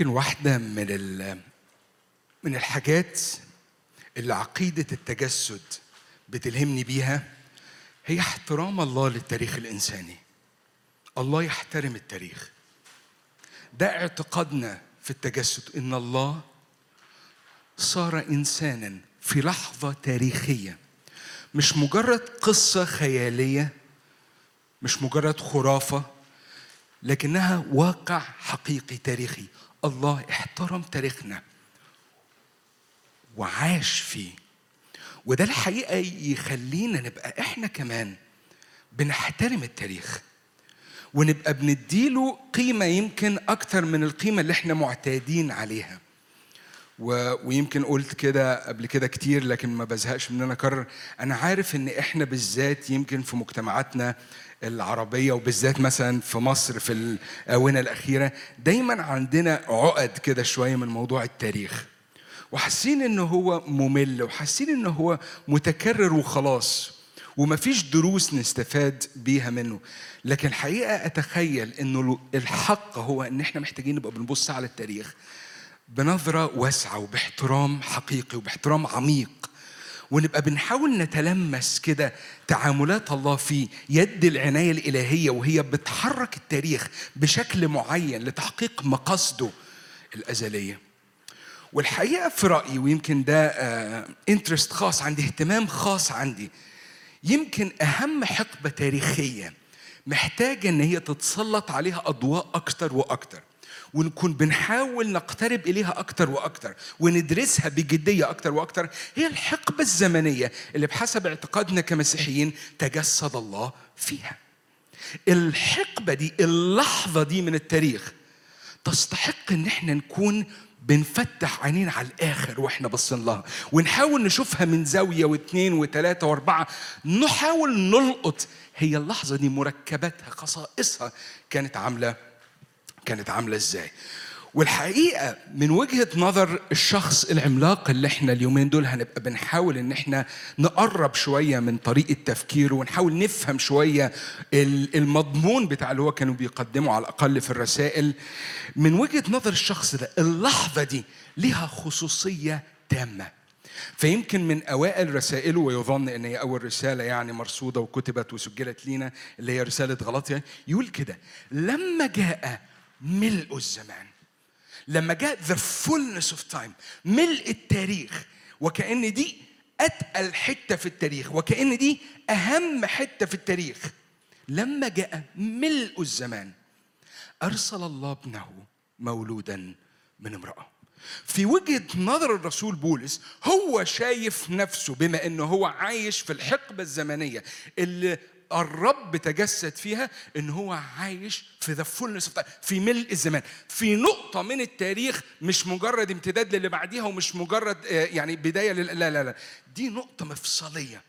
يمكن واحدة من ال من الحاجات اللي عقيدة التجسد بتلهمني بيها هي احترام الله للتاريخ الإنساني. الله يحترم التاريخ. ده اعتقادنا في التجسد إن الله صار إنسانا في لحظة تاريخية مش مجرد قصة خيالية مش مجرد خرافة لكنها واقع حقيقي تاريخي الله احترم تاريخنا وعاش فيه وده الحقيقة يخلينا نبقى احنا كمان بنحترم التاريخ ونبقى بنديله قيمة يمكن أكتر من القيمة اللي احنا معتادين عليها و... ويمكن قلت كده قبل كده كتير لكن ما بزهقش من ان انا اكرر انا عارف ان احنا بالذات يمكن في مجتمعاتنا العربيه وبالذات مثلا في مصر في الاونه الاخيره دايما عندنا عقد كده شويه من موضوع التاريخ وحاسين ان هو ممل وحاسين ان هو متكرر وخلاص ومفيش دروس نستفاد بيها منه لكن الحقيقه اتخيل انه الحق هو ان احنا محتاجين نبقى بنبص على التاريخ بنظرة واسعة وباحترام حقيقي وباحترام عميق ونبقى بنحاول نتلمس كده تعاملات الله في يد العناية الإلهية وهي بتحرك التاريخ بشكل معين لتحقيق مقاصده الأزلية والحقيقة في رأيي ويمكن ده انترست خاص عندي اهتمام خاص عندي يمكن أهم حقبة تاريخية محتاجة إن هي تتسلط عليها أضواء أكتر وأكتر ونكون بنحاول نقترب إليها أكتر وأكتر وندرسها بجدية أكتر وأكتر هي الحقبة الزمنية اللي بحسب اعتقادنا كمسيحيين تجسد الله فيها الحقبة دي اللحظة دي من التاريخ تستحق إن احنا نكون بنفتح عينينا على الآخر وإحنا باصين لها ونحاول نشوفها من زاوية واثنين وثلاثة وأربعة نحاول نلقط هي اللحظة دي مركباتها خصائصها كانت عاملة كانت عامله ازاي والحقيقه من وجهه نظر الشخص العملاق اللي احنا اليومين دول هنبقى بنحاول ان احنا نقرب شويه من طريقه تفكيره ونحاول نفهم شويه المضمون بتاع اللي هو كانوا بيقدمه على الاقل في الرسائل من وجهه نظر الشخص ده اللحظه دي ليها خصوصيه تامه فيمكن من اوائل رسائله ويظن ان هي اول رساله يعني مرصوده وكتبت وسجلت لينا اللي هي رساله غلطيا يقول كده لما جاء ملء الزمان لما جاء the fullness of time ملء التاريخ وكأن دي أتقل حتة في التاريخ وكأن دي أهم حتة في التاريخ لما جاء ملء الزمان أرسل الله ابنه مولودا من امرأة في وجهة نظر الرسول بولس هو شايف نفسه بما انه هو عايش في الحقبة الزمنية اللي الرب تجسد فيها ان هو عايش في ذا فولنس في ملء الزمان في نقطه من التاريخ مش مجرد امتداد للي بعديها ومش مجرد يعني بدايه لل... لا لا لا دي نقطه مفصليه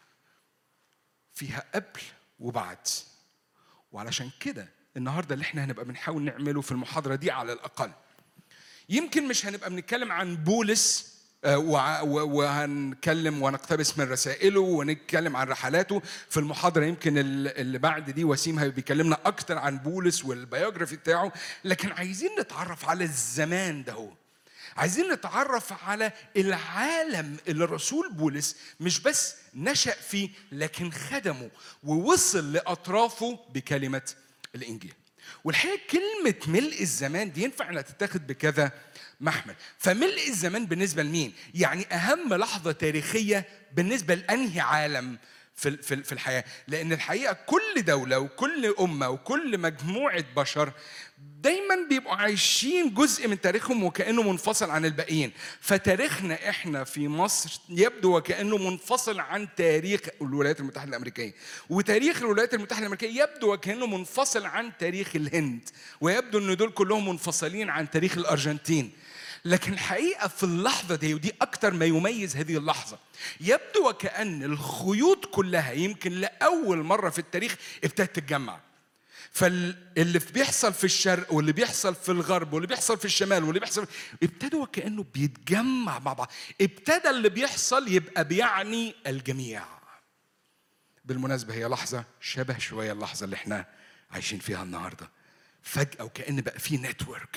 فيها قبل وبعد وعلشان كده النهارده اللي احنا هنبقى بنحاول نعمله في المحاضره دي على الاقل يمكن مش هنبقى بنتكلم عن بولس وهنتكلم ونقتبس من رسائله ونتكلم عن رحلاته في المحاضرة يمكن اللي بعد دي وسيم بيكلمنا أكتر عن بولس والبيوجرافي بتاعه لكن عايزين نتعرف على الزمان ده هو عايزين نتعرف على العالم اللي الرسول بولس مش بس نشأ فيه لكن خدمه ووصل لأطرافه بكلمة الإنجيل والحقيقة كلمة ملء الزمان دي ينفع انها تتاخد بكذا محمل فملء الزمان بالنسبة لمين؟ يعني أهم لحظة تاريخية بالنسبة لأنهي عالم في في الحياة لأن الحقيقة كل دولة وكل أمة وكل مجموعة بشر دايما بيبقوا عايشين جزء من تاريخهم وكأنه منفصل عن الباقيين فتاريخنا احنا في مصر يبدو وكأنه منفصل عن تاريخ الولايات المتحدة الأمريكية وتاريخ الولايات المتحدة الأمريكية يبدو وكأنه منفصل عن تاريخ الهند ويبدو أن دول كلهم منفصلين عن تاريخ الأرجنتين لكن الحقيقة في اللحظة دي ودي أكتر ما يميز هذه اللحظة يبدو وكأن الخيوط كلها يمكن لأول مرة في التاريخ ابتدت تتجمع فاللي بيحصل في الشرق واللي بيحصل في الغرب واللي بيحصل في الشمال واللي بيحصل ابتدوا وكأنه بيتجمع مع بعض ابتدى اللي بيحصل يبقى بيعني الجميع بالمناسبة هي لحظة شبه شوية اللحظة اللي احنا عايشين فيها النهاردة فجأة وكأن بقى في نتورك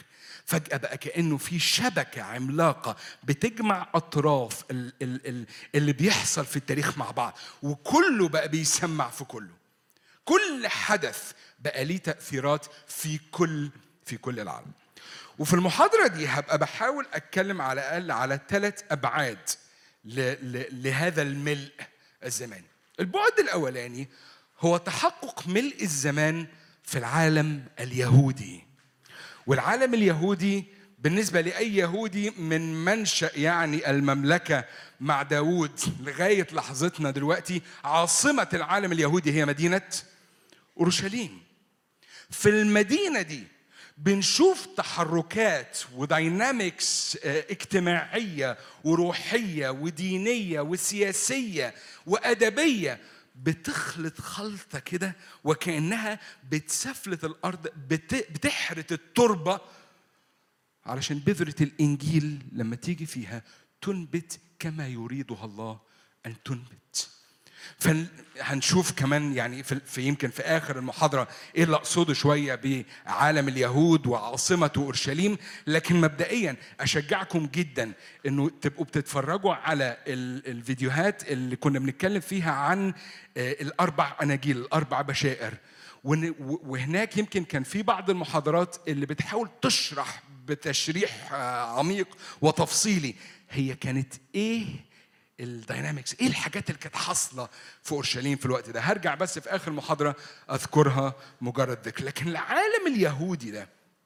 فجأة بقى كأنه في شبكة عملاقة بتجمع أطراف ال- ال- ال- اللي بيحصل في التاريخ مع بعض وكله بقى بيسمع في كله كل حدث بقى ليه تأثيرات في كل في كل العالم وفي المحاضرة دي هبقى بحاول أتكلم على الأقل على ثلاث أبعاد ل- ل- لهذا الملء الزماني البعد الأولاني هو تحقق ملء الزمان في العالم اليهودي والعالم اليهودي بالنسبة لأي يهودي من منشأ يعني المملكة مع داود لغاية لحظتنا دلوقتي عاصمة العالم اليهودي هي مدينة أورشليم في المدينة دي بنشوف تحركات وداينامكس آه، اجتماعية وروحية ودينية وسياسية وأدبية بتخلط خلطة كده وكأنها بتسفلت الأرض بت- بتحرت التربة علشان بذرة الإنجيل لما تيجي فيها تنبت كما يريدها الله أن تنبت فهنشوف كمان يعني في, في يمكن في اخر المحاضره ايه اللي اقصده شويه بعالم اليهود وعاصمته اورشليم لكن مبدئيا اشجعكم جدا انه تبقوا بتتفرجوا على ال- الفيديوهات اللي كنا بنتكلم فيها عن آه، الاربع اناجيل الاربع بشائر ون- و- وهناك يمكن كان في بعض المحاضرات اللي بتحاول تشرح بتشريح آه، عميق وتفصيلي هي كانت ايه الداينامكس ايه الحاجات اللي كانت حاصله في اورشليم في الوقت ده هرجع بس في اخر المحاضره اذكرها مجرد ذكر لكن العالم اليهودي ده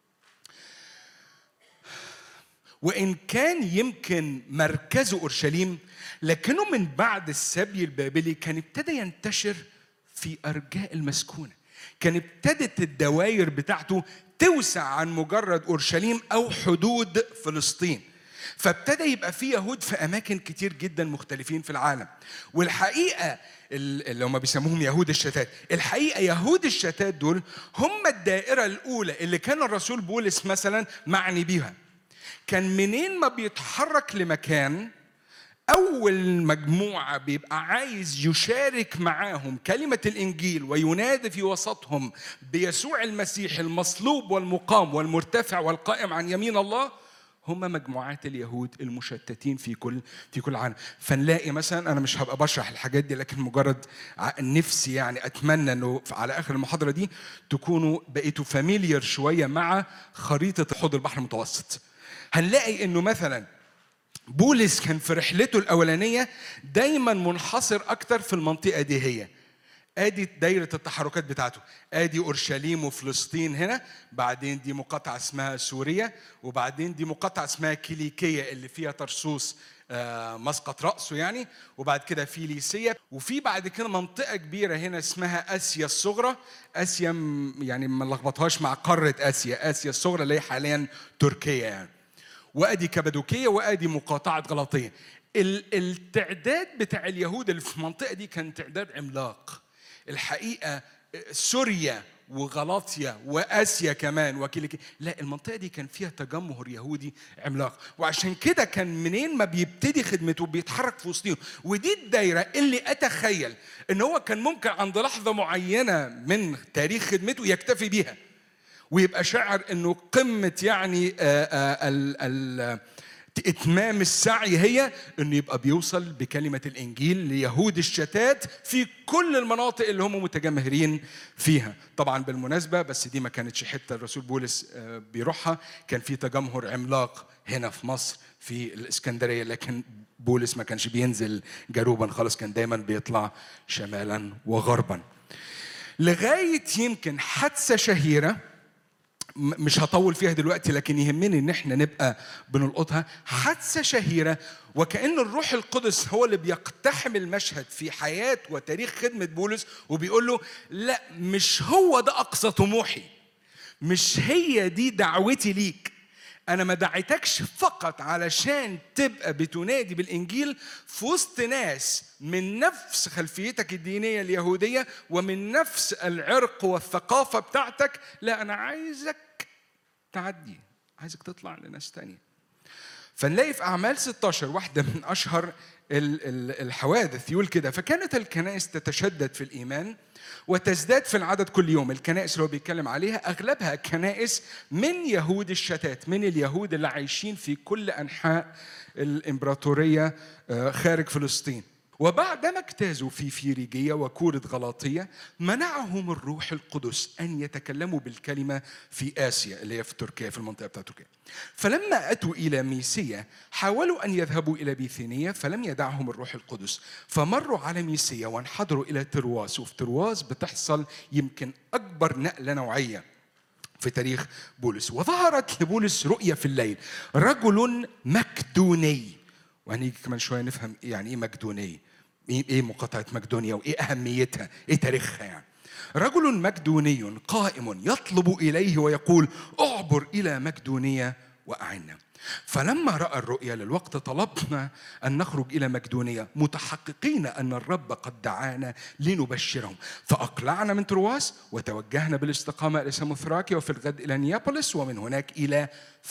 وان كان يمكن مركزه اورشليم لكنه من بعد السبي البابلي كان ابتدى ينتشر في ارجاء المسكونه كان ابتدت الدوائر بتاعته توسع عن مجرد اورشليم او حدود فلسطين فابتدى يبقى في يهود في اماكن كتير جدا مختلفين في العالم والحقيقه ال- اللي هم بيسموهم يهود الشتات الحقيقه يهود الشتات دول هم الدائره الاولى اللي كان الرسول بولس مثلا معني بيها كان منين ما بيتحرك لمكان أول مجموعة بيبقى عايز يشارك معاهم كلمة الإنجيل وينادي في وسطهم بيسوع المسيح المصلوب والمقام والمرتفع والقائم عن يمين الله هم مجموعات اليهود المشتتين في كل في كل عالم فنلاقي مثلا انا مش هبقى بشرح الحاجات دي لكن مجرد ع- نفسي يعني اتمنى انه على اخر المحاضره دي تكونوا بقيتوا فاميليار شويه مع خريطه حوض البحر المتوسط هنلاقي انه مثلا بولس كان في رحلته الأولانية دايما منحصر أكتر في المنطقة دي هي ادي دايرة التحركات بتاعته ادي اورشليم وفلسطين هنا بعدين دي مقاطعة اسمها سوريا وبعدين دي مقاطعة اسمها كيليكية اللي فيها ترسوس آه، مسقط رأسه يعني وبعد كده في ليسيا وفي بعد كده منطقة كبيرة هنا اسمها آسيا الصغرى آسيا م- يعني ما نلخبطهاش مع قارة آسيا آسيا الصغرى اللي هي حاليا تركيا يعني وادي كبدوكيه وادي مقاطعه غلطيه ال- التعداد بتاع اليهود اللي في المنطقه دي كان تعداد عملاق الحقيقه سوريا وغلاطيا واسيا كمان وكيليكي لا المنطقه دي كان فيها تجمهر يهودي عملاق وعشان كده كان منين ما بيبتدي خدمته بيتحرك في وسطهم ودي الدايره اللي اتخيل ان هو كان ممكن عند لحظه معينه من تاريخ خدمته يكتفي بيها ويبقى شاعر انه قمه يعني آه، آه، ال ال اتمام السعي هي انه يبقى بيوصل بكلمه الانجيل ليهود الشتات في كل المناطق اللي هم متجمهرين فيها طبعا بالمناسبه بس دي ما كانتش حته الرسول بولس آه، بيروحها كان في تجمهر عملاق هنا في مصر في الاسكندريه لكن بولس ما كانش بينزل جنوبا خالص كان دايما بيطلع شمالا وغربا لغايه يمكن حادثه شهيره م- مش هطول فيها دلوقتي لكن يهمني ان احنا نبقى بنلقطها حادثه شهيره وكأن الروح القدس هو اللي بيقتحم المشهد في حياه وتاريخ خدمه بولس وبيقول له لا مش هو ده اقصى طموحي مش هي دي دعوتي ليك انا ما دعيتكش فقط علشان تبقى بتنادي بالانجيل في وسط ناس من نفس خلفيتك الدينيه اليهوديه ومن نفس العرق والثقافه بتاعتك لا انا عايزك تعدي عايزك تطلع لناس تانية فنلاقي في اعمال 16 واحده من اشهر الحوادث يقول كده فكانت الكنائس تتشدد في الايمان وتزداد في العدد كل يوم الكنائس اللي هو بيتكلم عليها اغلبها كنائس من يهود الشتات من اليهود اللي عايشين في كل انحاء الامبراطوريه آه، خارج فلسطين وبعدما اجتازوا في فيريجية وكورة غلاطية منعهم الروح القدس أن يتكلموا بالكلمة في آسيا اللي هي في تركيا في المنطقة بتاعت تركيا فلما أتوا إلى ميسية حاولوا أن يذهبوا إلى بيثينية فلم يدعهم الروح القدس فمروا على ميسية وانحدروا إلى ترواس وفي ترواس بتحصل يمكن أكبر نقلة نوعية في تاريخ بولس وظهرت لبولس رؤية في الليل رجل مكدوني وهنيجي كمان شويه نفهم يعني ايه مقدونيه ايه مقاطعه مقدونيا وايه اهميتها ايه تاريخها يعني رجل مقدوني قائم يطلب اليه ويقول اعبر الى مقدونيه واعنا فلما راى الرؤيا للوقت طلبنا ان نخرج الى مقدونيه متحققين ان الرب قد دعانا لنبشرهم فاقلعنا من ترواس وتوجهنا بالاستقامه الى ساموثراكيا وفي الغد الى نيابوليس ومن هناك الى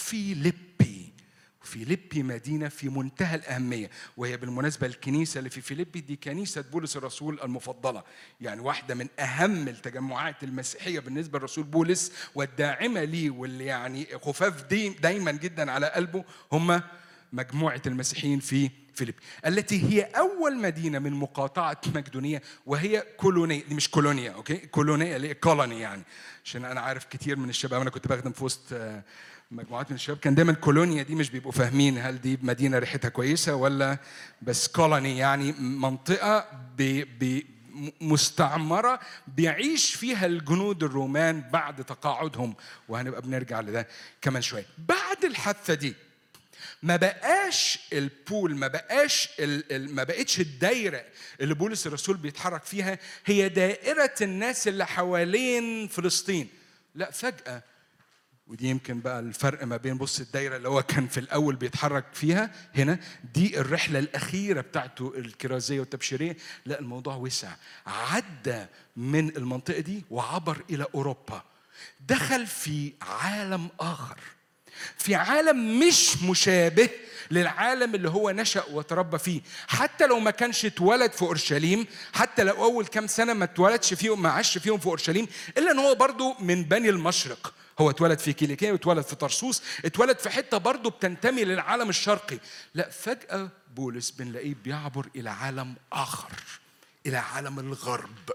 فيليبي فيليبي مدينة في منتهى الأهمية وهي بالمناسبة الكنيسة اللي في فيليبي دي كنيسة بولس الرسول المفضلة يعني واحدة من أهم التجمعات المسيحية بالنسبة للرسول بولس والداعمة ليه واللي يعني خفاف دي دايما جدا على قلبه هم مجموعة المسيحيين في فيليبي التي هي أول مدينة من مقاطعة مقدونية وهي كولونية دي مش كولونيا أوكي كولونيا اللي كولوني يعني عشان أنا عارف كتير من الشباب أنا كنت بخدم في وسط آه، مجموعات من الشباب كان دايما كولونيا دي مش بيبقوا فاهمين هل دي مدينه ريحتها كويسه ولا بس كولوني يعني منطقه بي بي مستعمره بيعيش فيها الجنود الرومان بعد تقاعدهم وهنبقى بنرجع لده كمان شويه بعد الحادثه دي ما بقاش البول ما بقاش ما بقتش الدايره اللي بولس الرسول بيتحرك فيها هي دائره الناس اللي حوالين فلسطين لا فجاه ودي يمكن بقى الفرق ما بين بص الدايره اللي هو كان في الاول بيتحرك فيها هنا دي الرحله الاخيره بتاعته الكرازيه والتبشيريه لا الموضوع وسع عدى من المنطقه دي وعبر الى اوروبا دخل في عالم اخر في عالم مش مشابه للعالم اللي هو نشأ وتربى فيه حتى لو ما كانش اتولد في اورشليم حتى لو اول كام سنه ما اتولدش فيهم ما عاش فيهم في اورشليم الا ان هو برضو من بني المشرق هو اتولد في كيليكية واتولد في طرسوس اتولد في حتة برضه بتنتمي للعالم الشرقي لا فجأة بولس بنلاقيه بيعبر إلى عالم آخر إلى عالم الغرب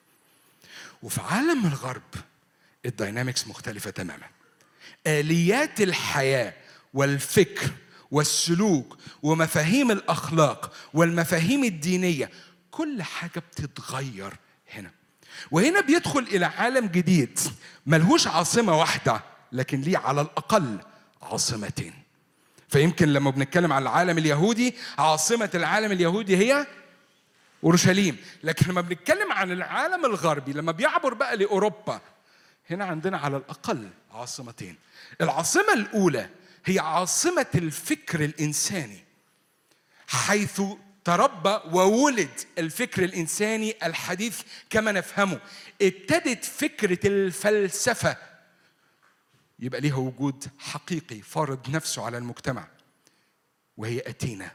وفي عالم الغرب الداينامكس مختلفة تماما آليات الحياة والفكر والسلوك ومفاهيم الأخلاق والمفاهيم الدينية كل حاجة بتتغير هنا وهنا بيدخل إلى عالم جديد ملهوش عاصمة واحدة لكن ليه على الأقل عاصمتين فيمكن لما بنتكلم عن العالم اليهودي عاصمة العالم اليهودي هي أورشليم لكن لما بنتكلم عن العالم الغربي لما بيعبر بقى لأوروبا هنا عندنا على الأقل عاصمتين العاصمة الأولى هي عاصمة الفكر الإنساني حيث تربى وولد الفكر الانساني الحديث كما نفهمه ابتدت فكره الفلسفه يبقى ليها وجود حقيقي فارض نفسه على المجتمع وهي أتينا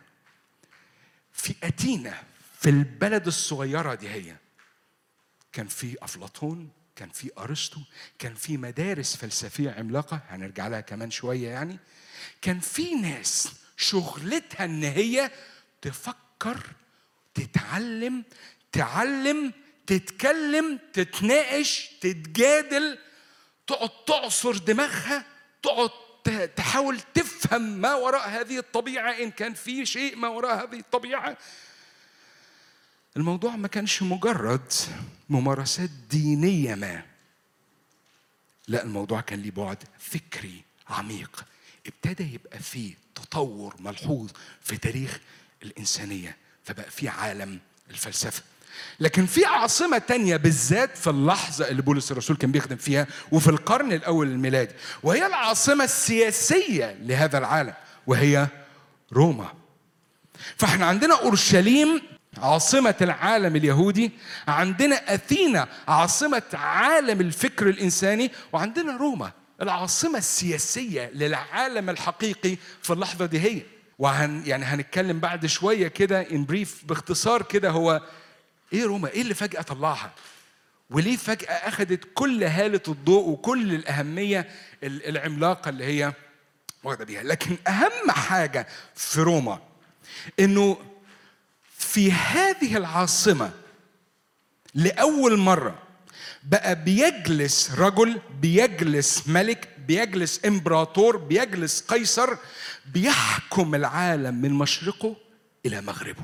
في أتينا في البلد الصغيرة دي هي كان في أفلاطون كان في أرسطو كان في مدارس فلسفية عملاقة هنرجع لها كمان شوية يعني كان في ناس شغلتها إن هي تفكر تفكر تتعلم تعلم تتكلم تتناقش تتجادل تقعد تعصر دماغها تقعد تحاول تفهم ما وراء هذه الطبيعة إن كان في شيء ما وراء هذه الطبيعة الموضوع ما كانش مجرد ممارسات دينية ما لا الموضوع كان ليه بعد فكري عميق ابتدى يبقى فيه تطور ملحوظ في تاريخ الإنسانية فبقى في عالم الفلسفة لكن في عاصمة تانية بالذات في اللحظة اللي بولس الرسول كان بيخدم فيها وفي القرن الأول الميلادي وهي العاصمة السياسية لهذا العالم وهي روما فاحنا عندنا أورشليم عاصمة العالم اليهودي عندنا أثينا عاصمة عالم الفكر الإنساني وعندنا روما العاصمة السياسية للعالم الحقيقي في اللحظة دي هي وهن يعني هنتكلم بعد شوية كده ان بريف باختصار كده هو ايه روما ايه اللي فجأة طلعها وليه فجأة أخذت كل هالة الضوء وكل الأهمية العملاقة اللي هي واخدة بيها لكن أهم حاجة في روما إنه في هذه العاصمة لأول مرة بقى بيجلس رجل بيجلس ملك بيجلس امبراطور بيجلس قيصر بيحكم العالم من مشرقه الى مغربه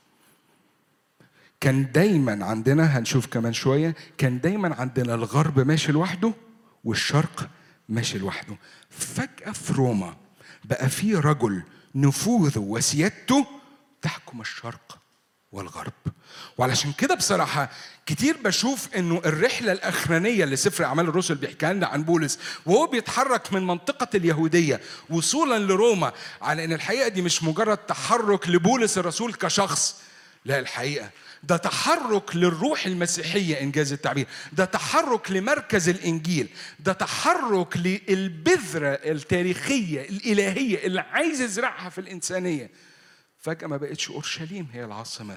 كان دايما عندنا هنشوف كمان شويه كان دايما عندنا الغرب ماشي لوحده والشرق ماشي لوحده فجاه في روما بقى في رجل نفوذه وسيادته تحكم الشرق والغرب وعلشان كده بصراحة كتير بشوف انه الرحلة الاخرانية اللي سفر اعمال الرسل بيحكي لنا عن بولس وهو بيتحرك من منطقة اليهودية وصولا لروما على ان الحقيقة دي مش مجرد تحرك لبولس الرسول كشخص لا الحقيقة ده تحرك للروح المسيحية إنجاز التعبير ده تحرك لمركز الإنجيل ده تحرك للبذرة التاريخية الإلهية اللي عايز يزرعها في الإنسانية فجأة ما بقتش أورشليم هي العاصمة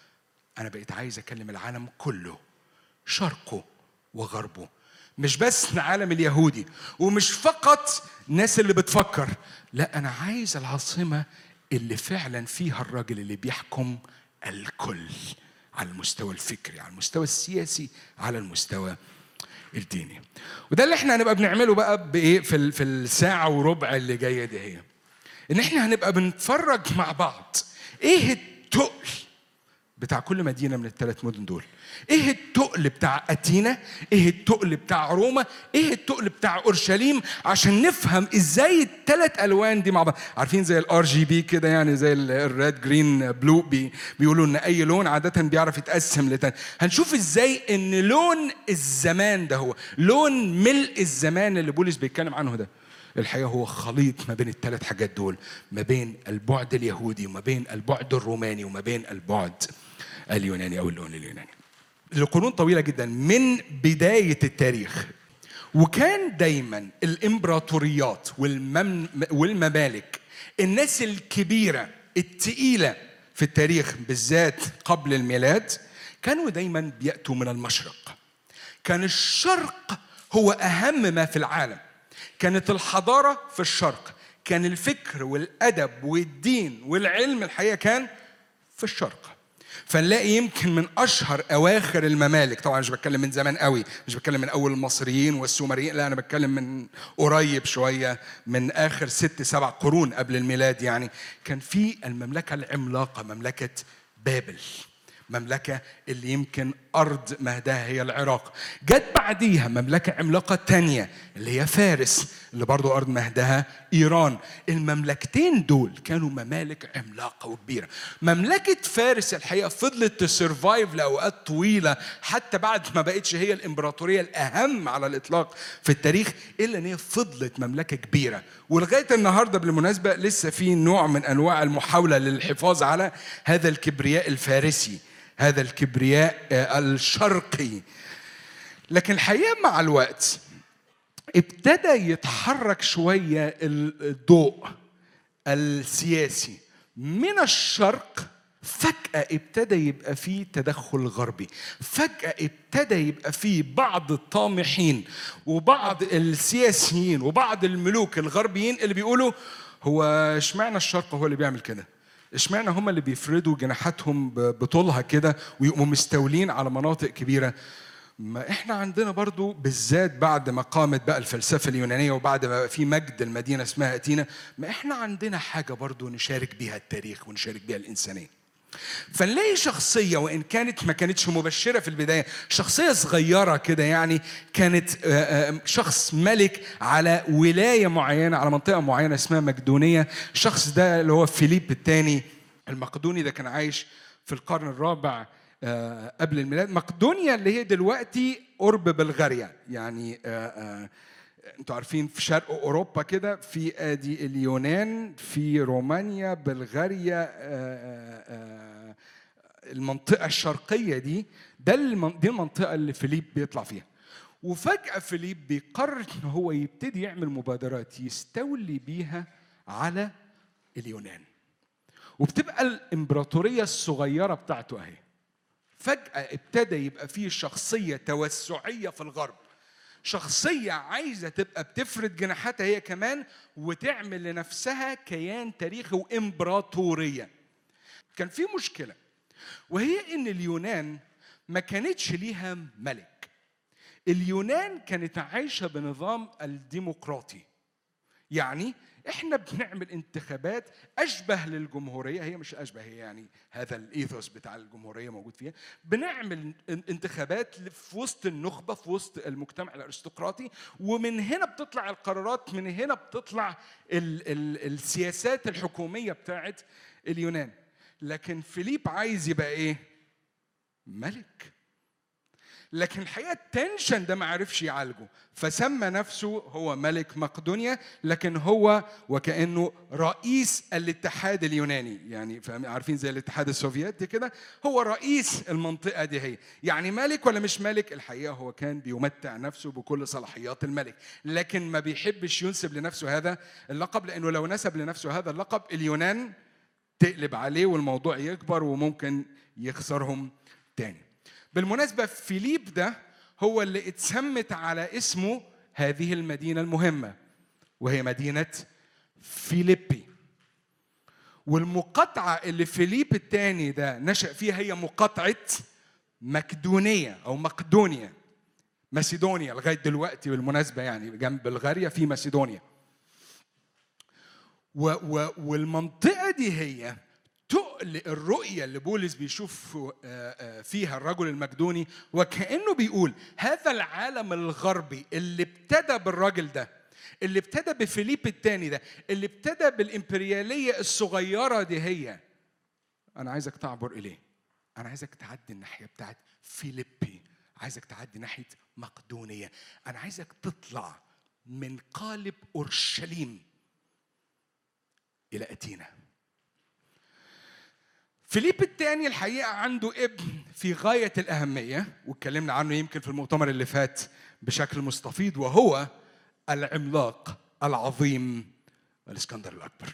أنا بقيت عايز أكلم العالم كله شرقه وغربه مش بس العالم اليهودي ومش فقط الناس اللي بتفكر لا أنا عايز العاصمة اللي فعلا فيها الراجل اللي بيحكم الكل على المستوى الفكري على المستوى السياسي على المستوى الديني وده اللي احنا هنبقى بنعمله بقى بايه في في الساعه وربع اللي جايه دي هي ان احنا هنبقى بنتفرج مع بعض ايه التقل بتاع كل مدينه من الثلاث مدن دول ايه التقل بتاع اتينا ايه التقل بتاع روما ايه التقل بتاع اورشليم عشان نفهم ازاي الثلاث الوان دي مع بعض عارفين زي الار جي بي كده يعني زي الريد جرين بلو بي بيقولوا ان اي لون عاده بيعرف يتقسم لتاني هنشوف ازاي ان لون الزمان ده هو لون ملء الزمان اللي بولس بيتكلم عنه ده الحقيقه هو خليط ما بين الثلاث حاجات دول ما بين البعد اليهودي وما بين البعد الروماني وما بين البعد اليوناني او اللون اليوناني لقرون طويله جدا من بدايه التاريخ وكان دايما الامبراطوريات والمم والممالك الناس الكبيره التقيله في التاريخ بالذات قبل الميلاد كانوا دايما بياتوا من المشرق كان الشرق هو اهم ما في العالم كانت الحضاره في الشرق كان الفكر والادب والدين والعلم الحقيقه كان في الشرق فنلاقي يمكن من اشهر اواخر الممالك طبعا مش بتكلم من زمان قوي مش بتكلم من اول المصريين والسومريين لا انا بتكلم من قريب شويه من اخر ست سبع قرون قبل الميلاد يعني كان في المملكه العملاقه مملكه بابل مملكة اللي يمكن أرض مهدها هي العراق جت بعديها مملكة عملاقة تانية اللي هي فارس اللي برضو أرض مهدها إيران المملكتين دول كانوا ممالك عملاقة وكبيرة مملكة فارس الحقيقة فضلت تسرفايف لأوقات طويلة حتى بعد ما بقتش هي الإمبراطورية الأهم على الإطلاق في التاريخ إلا أن هي فضلت مملكة كبيرة ولغاية النهاردة بالمناسبة لسه في نوع من أنواع المحاولة للحفاظ على هذا الكبرياء الفارسي هذا الكبرياء الشرقي لكن الحقيقه مع الوقت ابتدى يتحرك شويه الضوء السياسي من الشرق فجأة ابتدى يبقى فيه تدخل غربي فجأة ابتدى يبقى فيه بعض الطامحين وبعض السياسيين وبعض الملوك الغربيين اللي بيقولوا هو اشمعنى الشرق هو اللي بيعمل كده اشمعنى هم اللي بيفردوا جناحاتهم بطولها كده ويقوموا مستولين على مناطق كبيره ما احنا عندنا برضو بالذات بعد ما قامت بقى الفلسفه اليونانيه وبعد ما بقى في مجد المدينه اسمها اتينا ما احنا عندنا حاجه برضو نشارك بيها التاريخ ونشارك بيها الانسانيه فنلاقي شخصية وإن كانت ما كانتش مبشرة في البداية شخصية صغيرة كده يعني كانت شخص ملك على ولاية معينة على منطقة معينة اسمها مقدونية الشخص ده اللي هو فيليب الثاني المقدوني ده كان عايش في القرن الرابع قبل الميلاد مقدونيا اللي هي دلوقتي قرب بلغاريا يعني انتوا عارفين في شرق اوروبا كده في ادي اليونان في رومانيا بلغاريا المنطقه الشرقيه دي ده دي المنطقه اللي فيليب بيطلع فيها وفجأة فيليب بيقرر إن هو يبتدي يعمل مبادرات يستولي بيها على اليونان وبتبقى الإمبراطورية الصغيرة بتاعته أهي فجأة ابتدى يبقى فيه شخصية توسعية في الغرب شخصية عايزة تبقى بتفرد جناحاتها هي كمان وتعمل لنفسها كيان تاريخي وإمبراطورية كان في مشكلة وهي إن اليونان ما كانتش ليها ملك اليونان كانت عايشة بنظام الديمقراطي يعني احنا بنعمل انتخابات اشبه للجمهوريه هي مش اشبه هي يعني هذا الايثوس بتاع الجمهوريه موجود فيها بنعمل انتخابات في وسط النخبه في وسط المجتمع الارستقراطي ومن هنا بتطلع القرارات من هنا بتطلع ال ال السياسات الحكوميه بتاعت اليونان لكن فيليب عايز يبقى ايه ملك لكن الحقيقه التنشن ده ما عرفش يعالجه فسمى نفسه هو ملك مقدونيا لكن هو وكانه رئيس الاتحاد اليوناني يعني عارفين زي الاتحاد السوفيتي كده هو رئيس المنطقه دي هي يعني ملك ولا مش ملك الحقيقه هو كان بيمتع نفسه بكل صلاحيات الملك لكن ما بيحبش ينسب لنفسه هذا اللقب لانه لو نسب لنفسه هذا اللقب اليونان تقلب عليه والموضوع يكبر وممكن يخسرهم تاني بالمناسبة فيليب ده هو اللي اتسمت على اسمه هذه المدينة المهمة وهي مدينة فيليبي والمقاطعة اللي فيليب الثاني ده نشأ فيها هي مقاطعة مقدونية أو مقدونيا مسيدونيا لغاية دلوقتي بالمناسبة يعني جنب الغارية في مسيدونيا و و والمنطقة دي هي تقل الرؤية اللي بولس بيشوف فيها الرجل المجدوني وكأنه بيقول هذا العالم الغربي اللي ابتدى بالراجل ده اللي ابتدى بفيليب الثاني ده اللي ابتدى بالإمبريالية الصغيرة دي هي أنا عايزك تعبر إليه أنا عايزك تعدي الناحية بتاعت فيليبي عايزك تعدي ناحية مقدونية أنا عايزك تطلع من قالب أورشليم إلى أتينا فيليب الثاني الحقيقة عنده ابن في غاية الأهمية واتكلمنا عنه يمكن في المؤتمر اللي فات بشكل مستفيض وهو العملاق العظيم الاسكندر الأكبر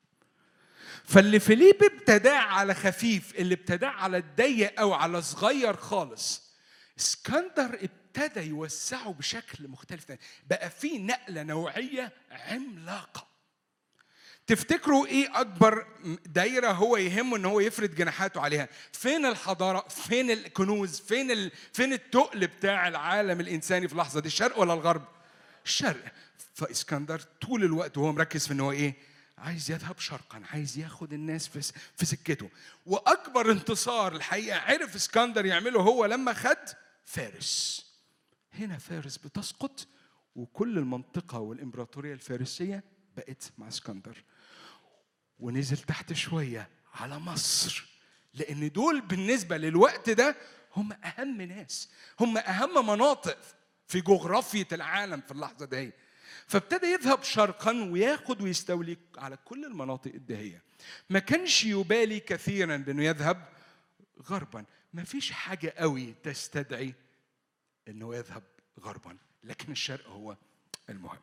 فاللي فيليب ابتداه على خفيف اللي ابتداه على الضيق أو على صغير خالص اسكندر ابتدى يوسعه بشكل مختلف بقى في نقلة نوعية عملاقة تفتكروا ايه اكبر دايره هو يهمه ان هو يفرد جناحاته عليها فين الحضاره فين الكنوز فين ال... فين التقل بتاع العالم الانساني في اللحظه دي الشرق ولا الغرب الشرق فاسكندر طول الوقت وهو مركز في ان هو ايه عايز يذهب شرقا عايز ياخد الناس في في سكته واكبر انتصار الحقيقه عرف اسكندر يعمله هو لما خد فارس هنا فارس بتسقط وكل المنطقه والامبراطوريه الفارسيه بقت مع اسكندر ونزل تحت شويه على مصر لان دول بالنسبه للوقت ده هم اهم ناس هم اهم مناطق في جغرافيه العالم في اللحظه دي فابتدى يذهب شرقا وياخد ويستولي على كل المناطق الدهيه ما كانش يبالي كثيرا بانه يذهب غربا ما فيش حاجه قوي تستدعي انه يذهب غربا لكن الشرق هو المهم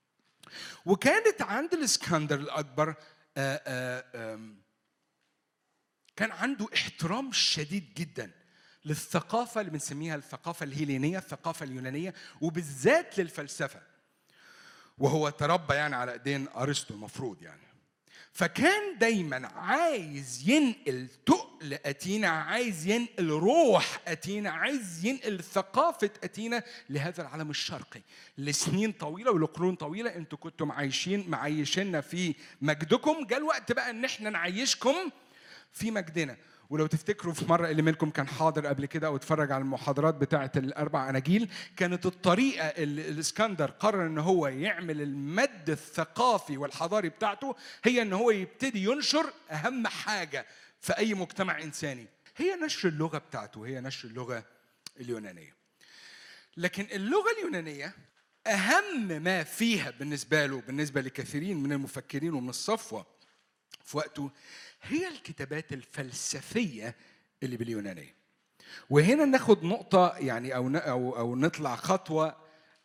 وكانت عند الاسكندر الاكبر آآ آآ كان عنده احترام شديد جدا للثقافة اللي بنسميها الثقافة الهيلينية الثقافة اليونانية وبالذات للفلسفة وهو تربى يعني على ايدين ارسطو المفروض يعني فكان دايما عايز ينقل تقل اتينا عايز ينقل روح اتينا عايز ينقل ثقافه اتينا لهذا العالم الشرقي لسنين طويله ولقرون طويله انتوا كنتم عايشين معيشيننا في مجدكم جاء الوقت بقى ان احنا نعيشكم في مجدنا ولو تفتكروا في مرة اللي منكم كان حاضر قبل كده أو اتفرج على المحاضرات بتاعة الأربع أناجيل كانت الطريقة اللي الإسكندر قرر إن هو يعمل المد الثقافي والحضاري بتاعته هي إن هو يبتدي ينشر أهم حاجة في أي مجتمع إنساني هي نشر اللغة بتاعته هي نشر اللغة اليونانية لكن اللغة اليونانية أهم ما فيها بالنسبة له بالنسبة لكثيرين من المفكرين ومن الصفوة في وقته هي الكتابات الفلسفيه اللي باليونانيه. وهنا ناخد نقطه يعني او او او نطلع خطوه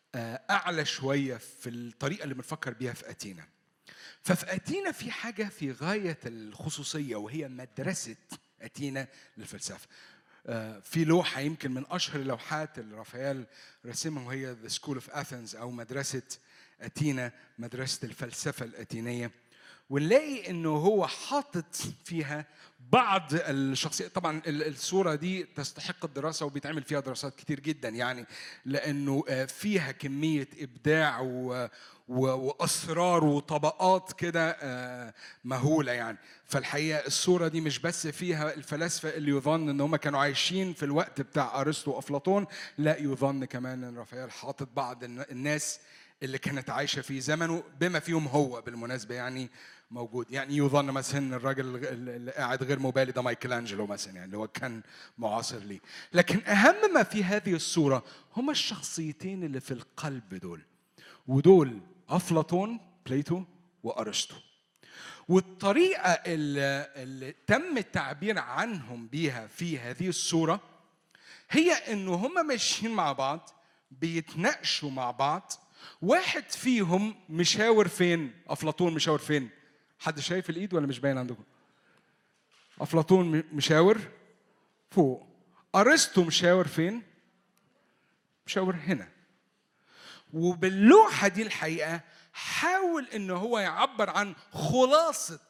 آه، اعلى شويه في الطريقه اللي بنفكر بيها في اتينا ففي اتينا في حاجه في غايه الخصوصيه وهي مدرسه اتينا للفلسفه آه، في لوحه يمكن من اشهر اللوحات اللي رافائيل رسمها وهي ذا سكول اوف اثنز او مدرسه اتينا مدرسه الفلسفه الاتينيه ونلاقي انه هو حاطط فيها بعض الشخصيات طبعا ال- الصوره دي تستحق الدراسه وبيتعمل فيها دراسات كتير جدا يعني لانه آه، فيها كميه ابداع و و- واسرار وطبقات كده آه، مهوله يعني فالحقيقه الصوره دي مش بس فيها الفلاسفه اللي يظن ان هم كانوا عايشين في الوقت بتاع ارسطو وافلاطون لا يظن كمان ان رافائيل حاطط بعض الن- الناس اللي كانت عايشه في زمنه بما فيهم هو بالمناسبه يعني موجود يعني يظن مثلا إن الراجل اللي قاعد غير مبالي ده مايكل انجلو مثلا يعني اللي هو كان معاصر ليه لكن اهم ما في هذه الصوره هما الشخصيتين اللي في القلب دول ودول افلاطون بليتو وارسطو والطريقه اللي, اللي تم التعبير عنهم بيها في هذه الصوره هي انه هم ماشيين مع بعض بيتناقشوا مع بعض واحد فيهم مشاور فين افلاطون مشاور فين حد شايف الايد ولا مش باين عندكم افلاطون م- مشاور فوق ارسطو مشاور فين مشاور هنا وباللوحه دي الحقيقه حاول ان هو يعبر عن خلاصه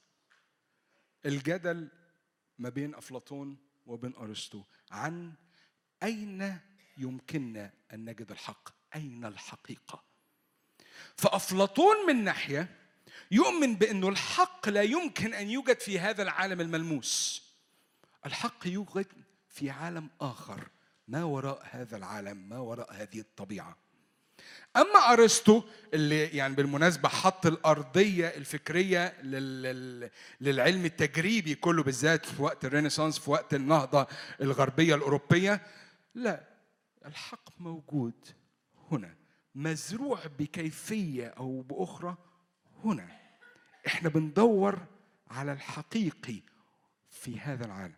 الجدل ما بين افلاطون وبين ارسطو عن اين يمكننا ان نجد الحق اين الحقيقه فافلاطون من ناحيه يؤمن بانه الحق لا يمكن ان يوجد في هذا العالم الملموس الحق يوجد في عالم اخر ما وراء هذا العالم ما وراء هذه الطبيعه اما ارسطو اللي يعني بالمناسبه حط الارضيه الفكريه لل- لل- للعلم التجريبي كله بالذات في وقت الرينيسانس في وقت النهضه الغربيه الاوروبيه لا الحق موجود هنا مزروع بكيفيه او باخرى هنا احنا بندور على الحقيقي في هذا العالم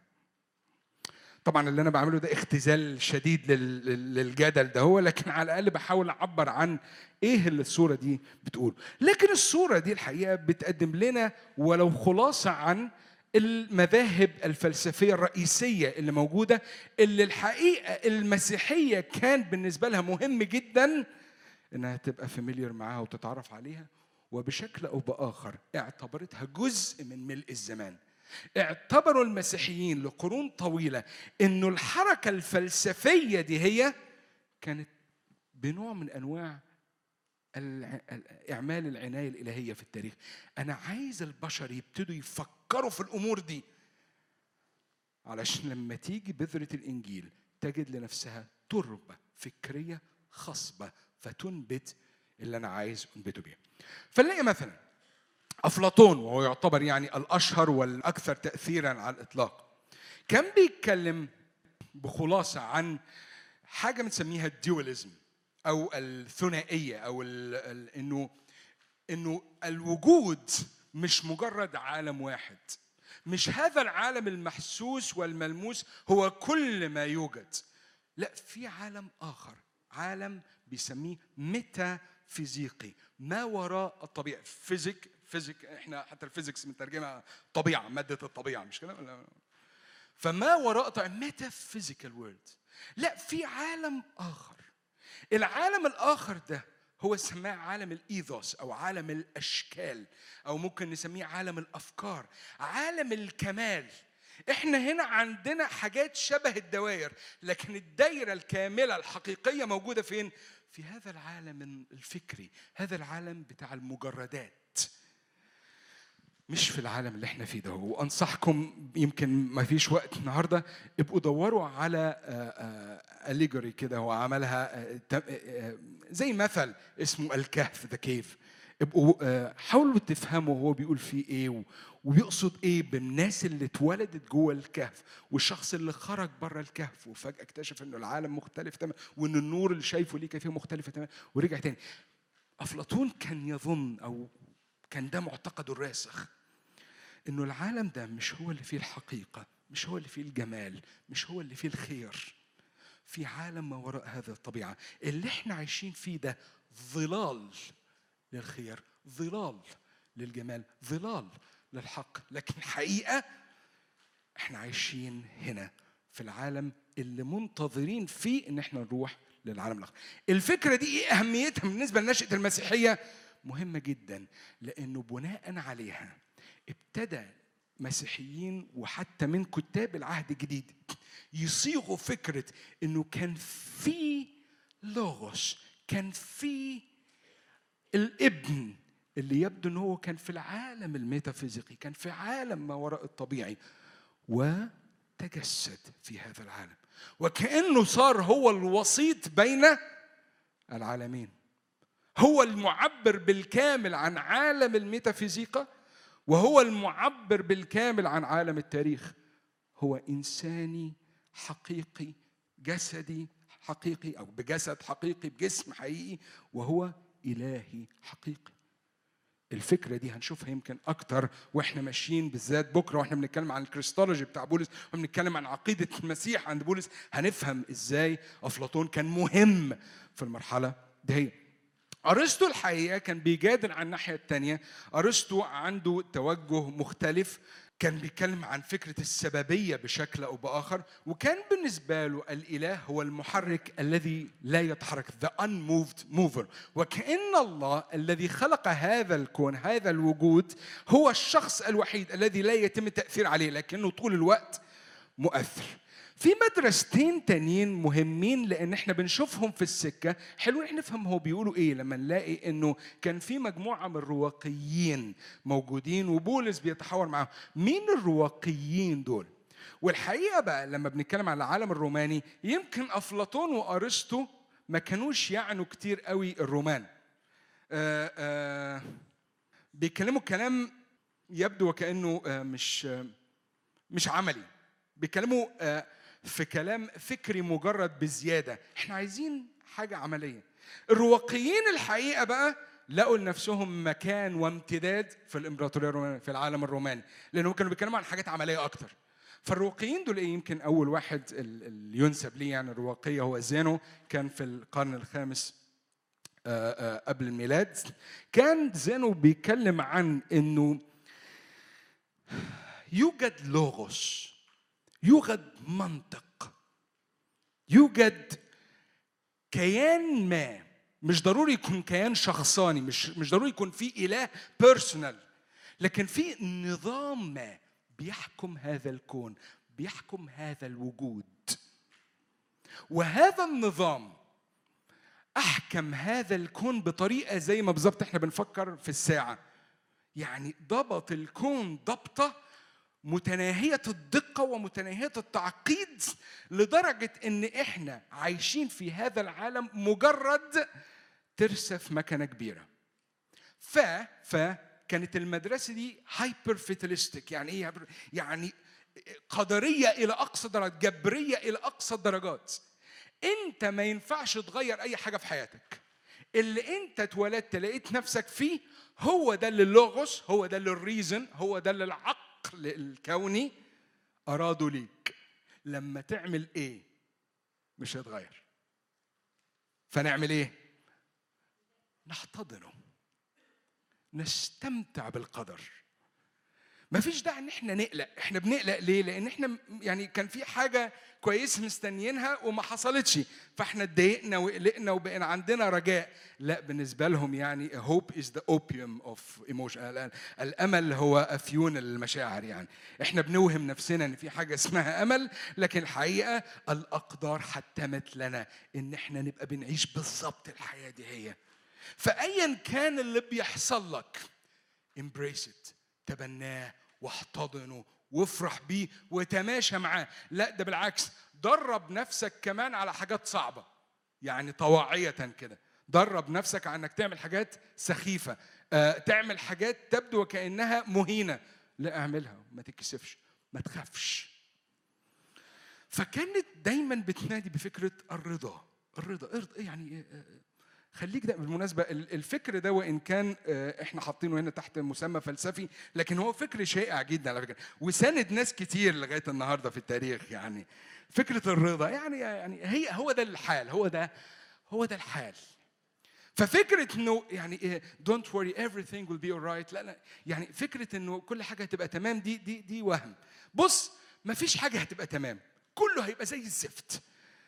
طبعا اللي انا بعمله ده اختزال شديد لل- لل- للجدل ده هو لكن على الاقل بحاول اعبر عن ايه اللي الصوره دي بتقول لكن الصوره دي الحقيقه بتقدم لنا ولو خلاصه عن المذاهب الفلسفيه الرئيسيه اللي موجوده اللي الحقيقه المسيحيه كان بالنسبه لها مهم جدا انها تبقى فاميليار معاها وتتعرف عليها وبشكل او باخر اعتبرتها جزء من ملء الزمان اعتبروا المسيحيين لقرون طويله انه الحركه الفلسفيه دي هي كانت بنوع من انواع الع- ال- اعمال العنايه الالهيه في التاريخ انا عايز البشر يبتدوا يفكروا في الامور دي علشان لما تيجي بذره الانجيل تجد لنفسها تربه فكريه خصبه فتنبت اللي انا عايز انبته بيها فنلاقي مثلا افلاطون وهو يعتبر يعني الاشهر والاكثر تاثيرا على الاطلاق كان بيتكلم بخلاصه عن حاجه بنسميها الديوليزم او الثنائيه او ال- ال- انه انه الوجود مش مجرد عالم واحد مش هذا العالم المحسوس والملموس هو كل ما يوجد لا في عالم اخر عالم بيسميه ميتافيزيقي ما وراء الطبيعه فيزيك فيزيك احنا حتى الفيزيكس بنترجمها طبيعه ماده الطبيعه مش كده ولا فما وراء ميتافيزيكال وورلد لا في عالم اخر العالم الاخر ده هو سماه عالم الايثوس او عالم الاشكال او ممكن نسميه عالم الافكار عالم الكمال احنا هنا عندنا حاجات شبه الدوائر لكن الدايره الكامله الحقيقيه موجوده فين في هذا العالم الفكري هذا العالم بتاع المجردات مش في العالم اللي احنا فيه ده وانصحكم يمكن ما فيش وقت النهارده ابقوا دوروا على اليجوري كده هو عملها آه، تم- آه، زي مثل اسمه الكهف ذا كيف ابقوا آه، حاولوا تفهموا هو بيقول فيه ايه و- وبيقصد ايه بالناس اللي اتولدت جوه الكهف والشخص اللي خرج بره الكهف وفجاه اكتشف انه العالم مختلف تماما وان النور اللي شايفه ليه كيفيه مختلفه تماما ورجع تاني افلاطون كان يظن او كان ده معتقده الراسخ انه العالم ده مش هو اللي فيه الحقيقه مش هو اللي فيه الجمال مش هو اللي فيه الخير في عالم ما وراء هذه الطبيعه اللي احنا عايشين فيه ده ظلال للخير ظلال للجمال ظلال للحق لكن الحقيقه احنا عايشين هنا في العالم اللي منتظرين فيه ان احنا نروح للعالم الاخر الفكره دي ايه اهميتها بالنسبه لنشاه المسيحيه مهمه جدا لانه بناء عليها ابتدى مسيحيين وحتى من كتاب العهد الجديد يصيغوا فكره انه كان في لوغوس كان في الابن اللي يبدو ان هو كان في العالم الميتافيزيقي كان في عالم ما وراء الطبيعي وتجسد في هذا العالم وكانه صار هو الوسيط بين العالمين هو المعبر بالكامل عن عالم الميتافيزيقا وهو المعبر بالكامل عن عالم التاريخ هو انساني حقيقي جسدي حقيقي او بجسد حقيقي بجسم حقيقي وهو الهي حقيقي الفكره دي هنشوفها يمكن اكتر واحنا ماشيين بالذات بكره واحنا بنتكلم عن الكريستولوجي بتاع بولس وبنتكلم عن عقيده المسيح عند بولس هنفهم ازاي افلاطون كان مهم في المرحله دي ارسطو الحقيقه كان بيجادل عن الناحيه الثانيه ارسطو عنده توجه مختلف كان بيتكلم عن فكرة السببية بشكل أو بآخر وكان بالنسبة له الإله هو المحرك الذي لا يتحرك the unmoved mover وكأن الله الذي خلق هذا الكون هذا الوجود هو الشخص الوحيد الذي لا يتم التأثير عليه لكنه طول الوقت مؤثر في مدرستين تانيين مهمين لان احنا بنشوفهم في السكه حلو احنا نفهم هو بيقولوا ايه لما نلاقي انه كان في مجموعه من الرواقيين موجودين وبولس بيتحاور معاهم مين الرواقيين دول والحقيقه بقى لما بنتكلم عن العالم الروماني يمكن افلاطون وارسطو ما كانوش يعنوا كتير قوي الرومان آآ آآ بيتكلموا كلام يبدو وكانه مش مش عملي بيتكلموا في كلام فكري مجرد بزياده احنا عايزين حاجه عمليه الرواقيين الحقيقه بقى لقوا لنفسهم مكان وامتداد في الامبراطوريه الرومانيه في العالم الروماني لانهم كانوا بيتكلموا عن حاجات عمليه اكتر فالرواقيين دول ايه يمكن اول واحد اللي ينسب ليه يعني الرواقيه هو زينو كان في القرن الخامس قبل الميلاد كان زينو بيتكلم عن انه يوجد لوغوس يوجد منطق يوجد كيان ما مش ضروري يكون كيان شخصاني مش مش ضروري يكون في اله بيرسونال لكن في نظام ما بيحكم هذا الكون بيحكم هذا الوجود وهذا النظام احكم هذا الكون بطريقه زي ما بالظبط احنا بنفكر في الساعه يعني ضبط الكون ضبطه متناهية الدقة ومتناهية التعقيد لدرجة إن إحنا عايشين في هذا العالم مجرد ترسة في مكنة كبيرة. ف فكانت المدرسة دي هايبر فيتاليستيك يعني إيه؟ يعني قدرية إلى أقصى درجات، جبرية إلى أقصى الدرجات. أنت ما ينفعش تغير أي حاجة في حياتك. اللي أنت اتولدت لقيت نفسك فيه هو ده اللي اللوغوس، هو ده اللي الريزن، هو ده اللي العقل العقل الكوني أرادوا ليك لما تعمل إيه مش هيتغير فنعمل إيه نحتضنه نستمتع بالقدر مفيش داعي ان احنا نقلق احنا بنقلق ليه لان احنا يعني كان في حاجه كويسه مستنيينها وما حصلتش فاحنا اتضايقنا وقلقنا وبقينا عندنا رجاء لا بالنسبه لهم يعني hope is the opium of emotion الامل هو افيون المشاعر يعني احنا بنوهم نفسنا ان في حاجه اسمها امل لكن الحقيقه الاقدار حتمت لنا ان احنا نبقى بنعيش بالظبط الحياه دي هي فايا كان اللي بيحصل لك embrace it تبناه واحتضنه وافرح بيه وتماشى معاه لا ده بالعكس درب نفسك كمان على حاجات صعبة يعني طواعية كده درب نفسك على انك تعمل حاجات سخيفة آه، تعمل حاجات تبدو وكأنها مهينة لا اعملها ما تتكسفش ما تخافش فكانت دايما بتنادي بفكرة الرضا الرضا ارضى يعني آه، خليك ده بالمناسبة الفكر ده وإن كان إحنا حاطينه هنا تحت مسمى فلسفي لكن هو فكر شائع جدا على فكرة وساند ناس كتير لغاية النهاردة في التاريخ يعني فكره الرضا يعني يعني هي هو ده الحال هو ده هو ده الحال ففكره انه يعني دونت worry everything will be alright لا لا يعني فكره انه كل حاجه هتبقى تمام دي دي دي وهم بص ما فيش حاجه هتبقى تمام كله هيبقى زي الزفت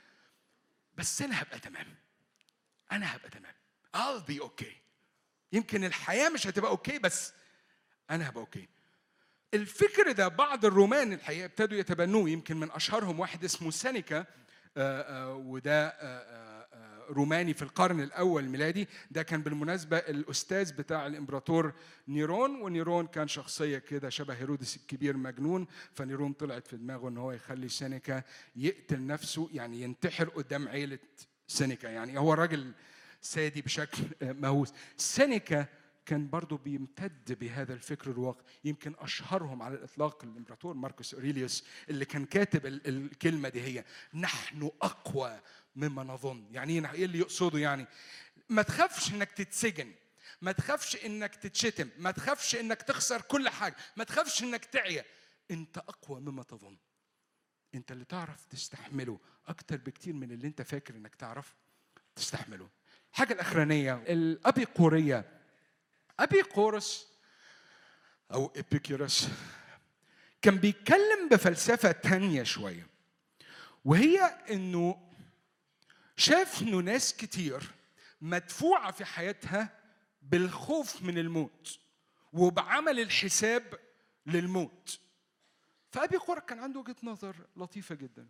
بس انا هبقى تمام انا هبقى تمام I'll be okay يمكن الحياه مش هتبقى اوكي بس انا هبقى اوكي الفكر ده بعض الرومان الحقيقه ابتدوا يتبنوه يمكن من اشهرهم واحد اسمه سينيكا آه، آه، وده آه، آه، آه، روماني في القرن الاول الميلادي ده كان بالمناسبه الاستاذ بتاع الامبراطور نيرون ونيرون كان شخصيه كده شبه هيرودس الكبير مجنون فنيرون طلعت في دماغه ان هو يخلي سينيكا يقتل نفسه يعني ينتحر قدام عيله سينيكا يعني هو راجل سادي بشكل آه، مهووس سينيكا كان برضه بيمتد بهذا الفكر الواقع يمكن اشهرهم على الاطلاق الامبراطور ماركوس اوريليوس اللي كان كاتب ال- الكلمه دي هي نحن اقوى مما نظن يعني إيه- ايه اللي يقصده يعني ما تخافش انك تتسجن ما تخافش انك تتشتم ما تخافش انك تخسر كل حاجه ما تخافش انك تعيا انت اقوى مما تظن انت اللي تعرف تستحمله اكتر بكتير من اللي انت فاكر انك تعرف تستحمله الحاجه الاخرانيه الابيقوريه ابيقورس او ابيكيروس كان بيتكلم بفلسفه تانية شويه وهي انه شاف انه ناس كتير مدفوعه في حياتها بالخوف من الموت وبعمل الحساب للموت فابي قرة كان عنده وجهه نظر لطيفه جدا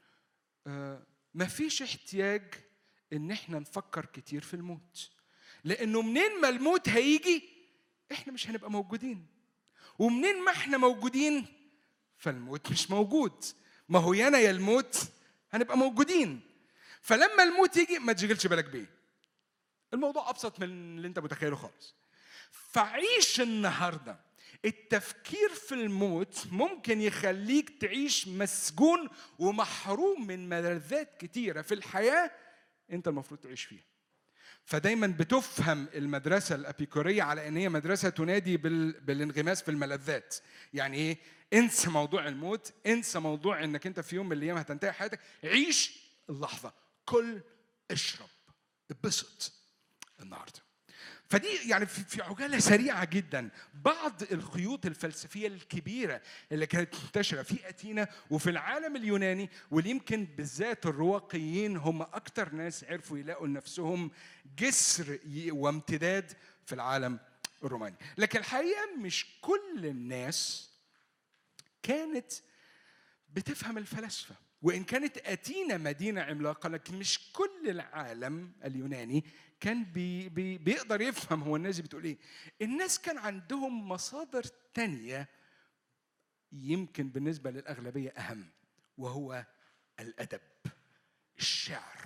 آه مفيش احتياج ان احنا نفكر كتير في الموت لانه منين ما الموت هيجي احنا مش هنبقى موجودين ومنين ما احنا موجودين فالموت مش موجود ما هو يانا يا الموت هنبقى موجودين فلما الموت يجي ما تشغلش بالك بيه الموضوع ابسط من اللي انت متخيله خالص فعيش النهارده التفكير في الموت ممكن يخليك تعيش مسجون ومحروم من ملذات كتيره في الحياه انت المفروض تعيش فيها فدايما بتفهم المدرسه الابيكوريه على ان هي مدرسه تنادي بال... بالانغماس في الملذات يعني ايه انسى موضوع الموت انسى موضوع انك انت في يوم من الايام هتنتهي حياتك عيش اللحظه كل اشرب اتبسط النهارده فدي يعني في في عجاله سريعه جدا بعض الخيوط الفلسفيه الكبيره اللي كانت منتشره في اثينا وفي العالم اليوناني واللي يمكن بالذات الرواقيين هم اكثر ناس عرفوا يلاقوا لنفسهم جسر ي- وامتداد في العالم الروماني لكن الحقيقه مش كل الناس كانت بتفهم الفلاسفه وان كانت اتينا مدينه عملاقه لكن مش كل العالم اليوناني كان بي بي بيقدر يفهم هو الناس دي بتقول ايه الناس كان عندهم مصادر تانية يمكن بالنسبه للاغلبيه اهم وهو الادب الشعر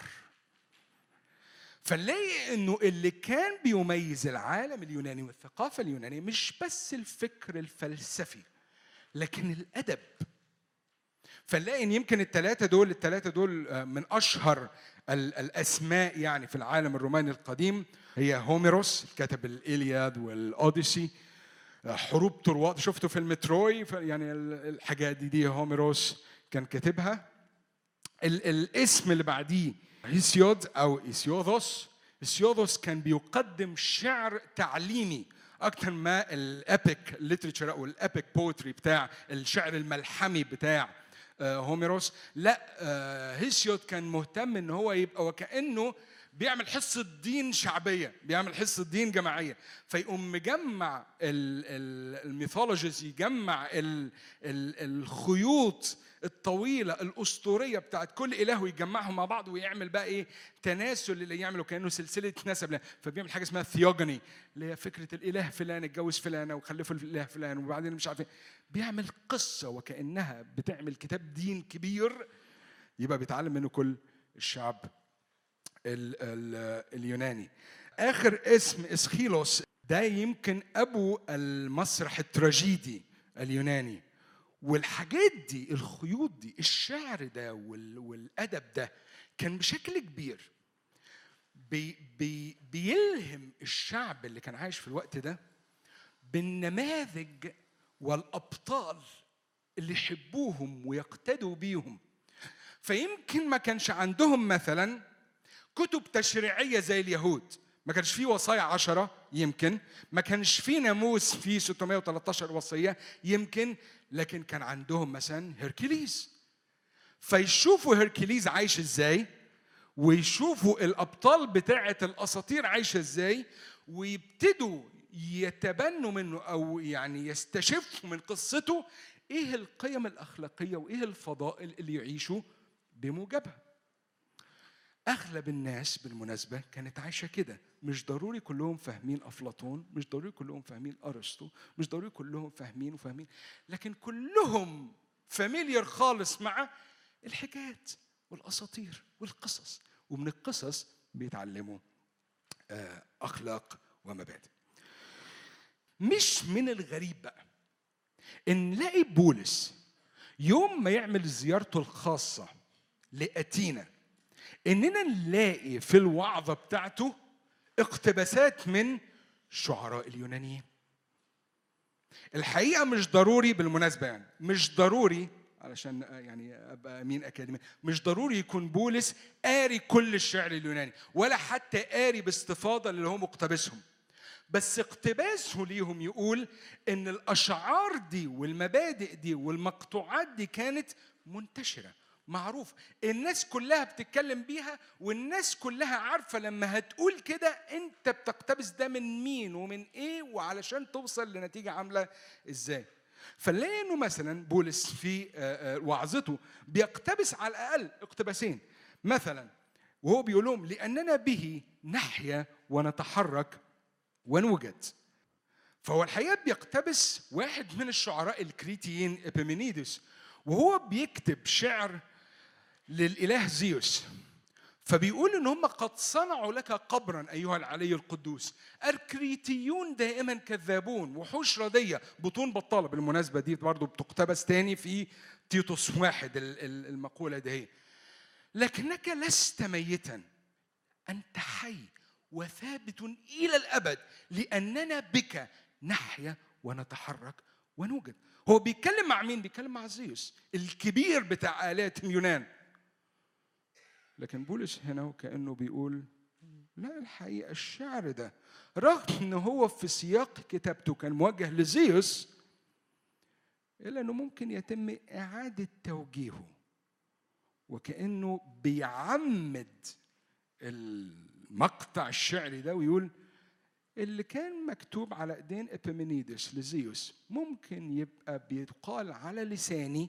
فنلاقي انه اللي كان بيميز العالم اليوناني والثقافه اليونانيه مش بس الفكر الفلسفي لكن الادب فنلاقي ان يمكن الثلاثه دول الثلاثه دول آه، من اشهر ال- الاسماء يعني في العالم الروماني القديم هي هوميروس كتب الإلياد والأوديسي آه، حروب طرواد شفته في المتروي ف- يعني ال- الحاجات دي دي هوميروس كان كاتبها ال- الاسم اللي بعديه هيسيود او إيسيوذوس إيسيوذوس كان بيقدم شعر تعليمي اكثر ما الابيك ليترشر او الابيك بوتري بتاع الشعر الملحمي بتاع آه، هوميروس لا آه، هيسيود كان مهتم ان هو يبقى وكانه بيعمل حصه دين شعبيه بيعمل حصه دين جماعيه فيقوم مجمع ال- ال- الميثولوجيز يجمع ال- ال- الخيوط الطويله الاسطوريه بتاعت كل اله ويجمعهم مع بعض ويعمل بقى ايه تناسل اللي يعمله كانه سلسله نسب له فبيعمل حاجه اسمها ثيوجني اللي هي فكره الاله فلان اتجوز فلانه وخلفوا الاله فلان وبعدين مش عارف ايه بيعمل قصه وكانها بتعمل كتاب دين كبير يبقى بيتعلم منه كل الشعب ال ال اليوناني اخر اسم اسخيلوس ده يمكن ابو المسرح التراجيدي اليوناني والحاجات دي الخيوط دي الشعر ده وال والادب ده كان بشكل كبير بي بي بيلهم الشعب اللي كان عايش في الوقت ده بالنماذج والابطال اللي يحبوهم ويقتدوا بيهم فيمكن ما كانش عندهم مثلا كتب تشريعيه زي اليهود ما كانش فيه وصايا عشرة يمكن ما كانش فيه ناموس فيه 613 وصية يمكن لكن كان عندهم مثلا هيركليز فيشوفوا هيركليز عايش ازاي ويشوفوا الابطال بتاعه الاساطير عايشه ازاي ويبتدوا يتبنوا منه او يعني يستشفوا من قصته ايه القيم الاخلاقيه وايه الفضائل اللي يعيشوا بموجبها اغلب الناس بالمناسبه كانت عايشه كده مش ضروري كلهم فاهمين افلاطون مش ضروري كلهم فاهمين ارسطو مش ضروري كلهم فاهمين وفاهمين لكن كلهم فاميليار خالص مع الحكايات والاساطير والقصص ومن القصص بيتعلموا آه، اخلاق ومبادئ مش من الغريب بقى ان نلاقي بولس يوم ما يعمل زيارته الخاصه لاتينا اننا نلاقي في الوعظه بتاعته اقتباسات من شعراء اليونانيين الحقيقه مش ضروري بالمناسبه يعني مش ضروري علشان يعني ابقى امين اكاديمي مش ضروري يكون بولس قاري كل الشعر اليوناني ولا حتى قاري باستفاضه اللي هو مقتبسهم بس اقتباسه ليهم يقول ان الاشعار دي والمبادئ دي والمقطوعات دي كانت منتشره معروف الناس كلها بتتكلم بيها والناس كلها عارفه لما هتقول كده انت بتقتبس ده من مين ومن ايه وعلشان توصل لنتيجه عامله ازاي فنلاقي انه مثلا بولس في آه، آه، وعظته بيقتبس على الاقل اقتباسين مثلا وهو بيقول لهم لاننا به نحيا ونتحرك ونوجد فهو الحقيقه بيقتبس واحد من الشعراء الكريتيين ابيمينيدس وهو بيكتب شعر للاله زيوس فبيقول ان هم قد صنعوا لك قبرا ايها العلي القدوس الكريتيون دائما كذابون وحوش رديه بطون بطاله بالمناسبه دي برضه بتقتبس تاني في تيتوس واحد ال- ال- المقوله دي لكنك لست ميتا انت حي وثابت الى الابد لاننا بك نحيا ونتحرك ونوجد هو بيتكلم مع مين بيتكلم مع زيوس الكبير بتاع الات اليونان لكن بولس هنا وكانه بيقول لا الحقيقه الشعر ده رغم ان هو في سياق كتابته كان موجه لزيوس الا انه ممكن يتم اعاده توجيهه وكانه بيعمد المقطع الشعري ده ويقول اللي كان مكتوب على ايدين ابيمينيدس لزيوس ممكن يبقى بيقال على لساني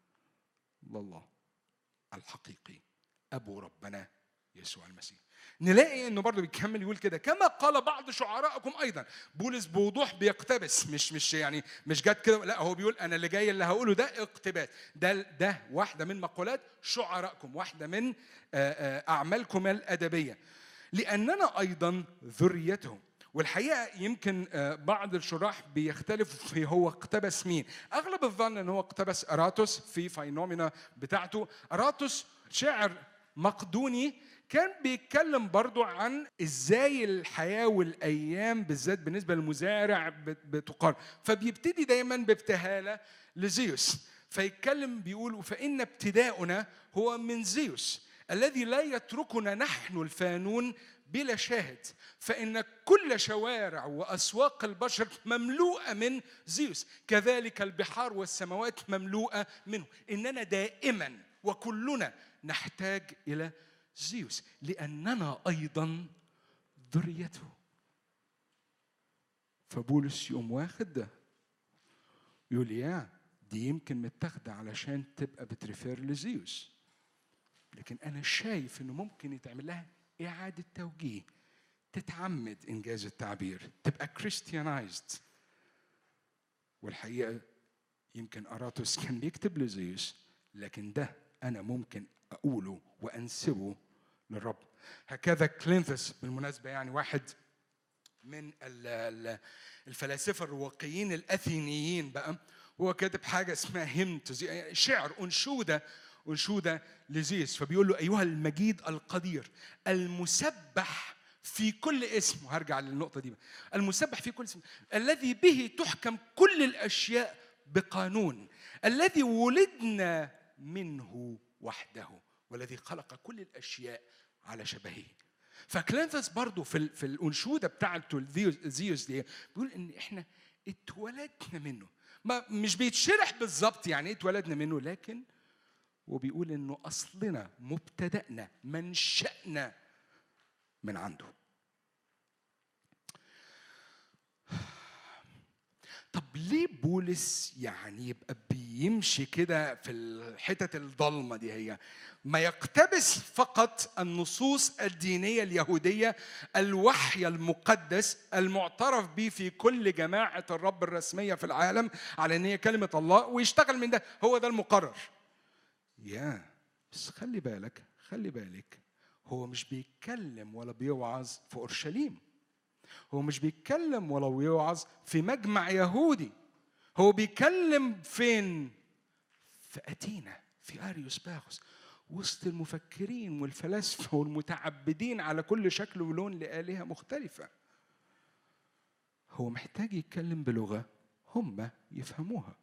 لله الحقيقي ابو ربنا يسوع المسيح نلاقي انه برضه بيكمل يقول كده كما قال بعض شعرائكم ايضا بولس بوضوح بيقتبس مش مش يعني مش جت كده لا هو بيقول انا اللي جاي اللي هقوله ده اقتباس ده ده واحده من مقولات شعرائكم واحده من آه، آه، اعمالكم الادبيه لاننا ايضا ذريتهم والحقيقه يمكن آه، بعض الشراح بيختلفوا في هو اقتبس مين اغلب الظن ان هو اقتبس اراتوس في فاينومينا بتاعته اراتوس شاعر مقدوني كان بيتكلم برضو عن ازاي الحياه والايام بالذات بالنسبه للمزارع بت- بتقارن فبيبتدي دايما بابتهاله لزيوس فيتكلم بيقول فان ابتداؤنا هو من زيوس الذي لا يتركنا نحن الفانون بلا شاهد فإن كل شوارع وأسواق البشر مملوءة من زيوس كذلك البحار والسماوات مملوءة منه إننا دائما وكلنا نحتاج إلى زيوس لأننا أيضا ذريته فبولس يقوم واخد ده يقول يا دي يمكن متاخدة علشان تبقى بتريفير لزيوس لكن انا شايف انه ممكن يتعمل لها اعاده توجيه تتعمد انجاز التعبير تبقى كريستيانايزد والحقيقه يمكن اراتوس كان بيكتب لزيوس لكن ده انا ممكن اقوله وانسبه للرب هكذا كلينثس بالمناسبه يعني واحد من ال- ال- الفلاسفه الرواقيين الاثينيين بقى هو كاتب حاجه اسمها هيمت زي- شعر انشوده انشوده لزيس فبيقول له ايها المجيد القدير المسبح في كل اسم وهرجع للنقطه دي بقى. المسبح في كل اسم الذي به تحكم كل الاشياء بقانون الذي ولدنا منه وحده والذي خلق كل الاشياء على شبهه فكلانثس برضو في ال- في الانشوده بتاعته الذيوس- زيوس دي بيقول ان احنا اتولدنا منه ما مش بيتشرح بالظبط يعني ايه اتولدنا منه لكن وبيقول انه اصلنا مبتدأنا منشأنا من عنده طب ليه بولس يعني يبقى بيمشي كده في الحتت الضلمه دي هي ما يقتبس فقط النصوص الدينيه اليهوديه الوحي المقدس المعترف به في كل جماعه الرب الرسميه في العالم على ان هي كلمه الله ويشتغل من ده هو ده المقرر يا بس خلي بالك خلي بالك هو مش بيتكلم ولا بيوعظ في اورشليم هو مش بيتكلم ولا بيوعظ في مجمع يهودي هو بيتكلم فين في أتينا في أريوس باغوس وسط المفكرين والفلاسفة والمتعبدين على كل شكل ولون لآلهة مختلفة هو محتاج يتكلم بلغة هم يفهموها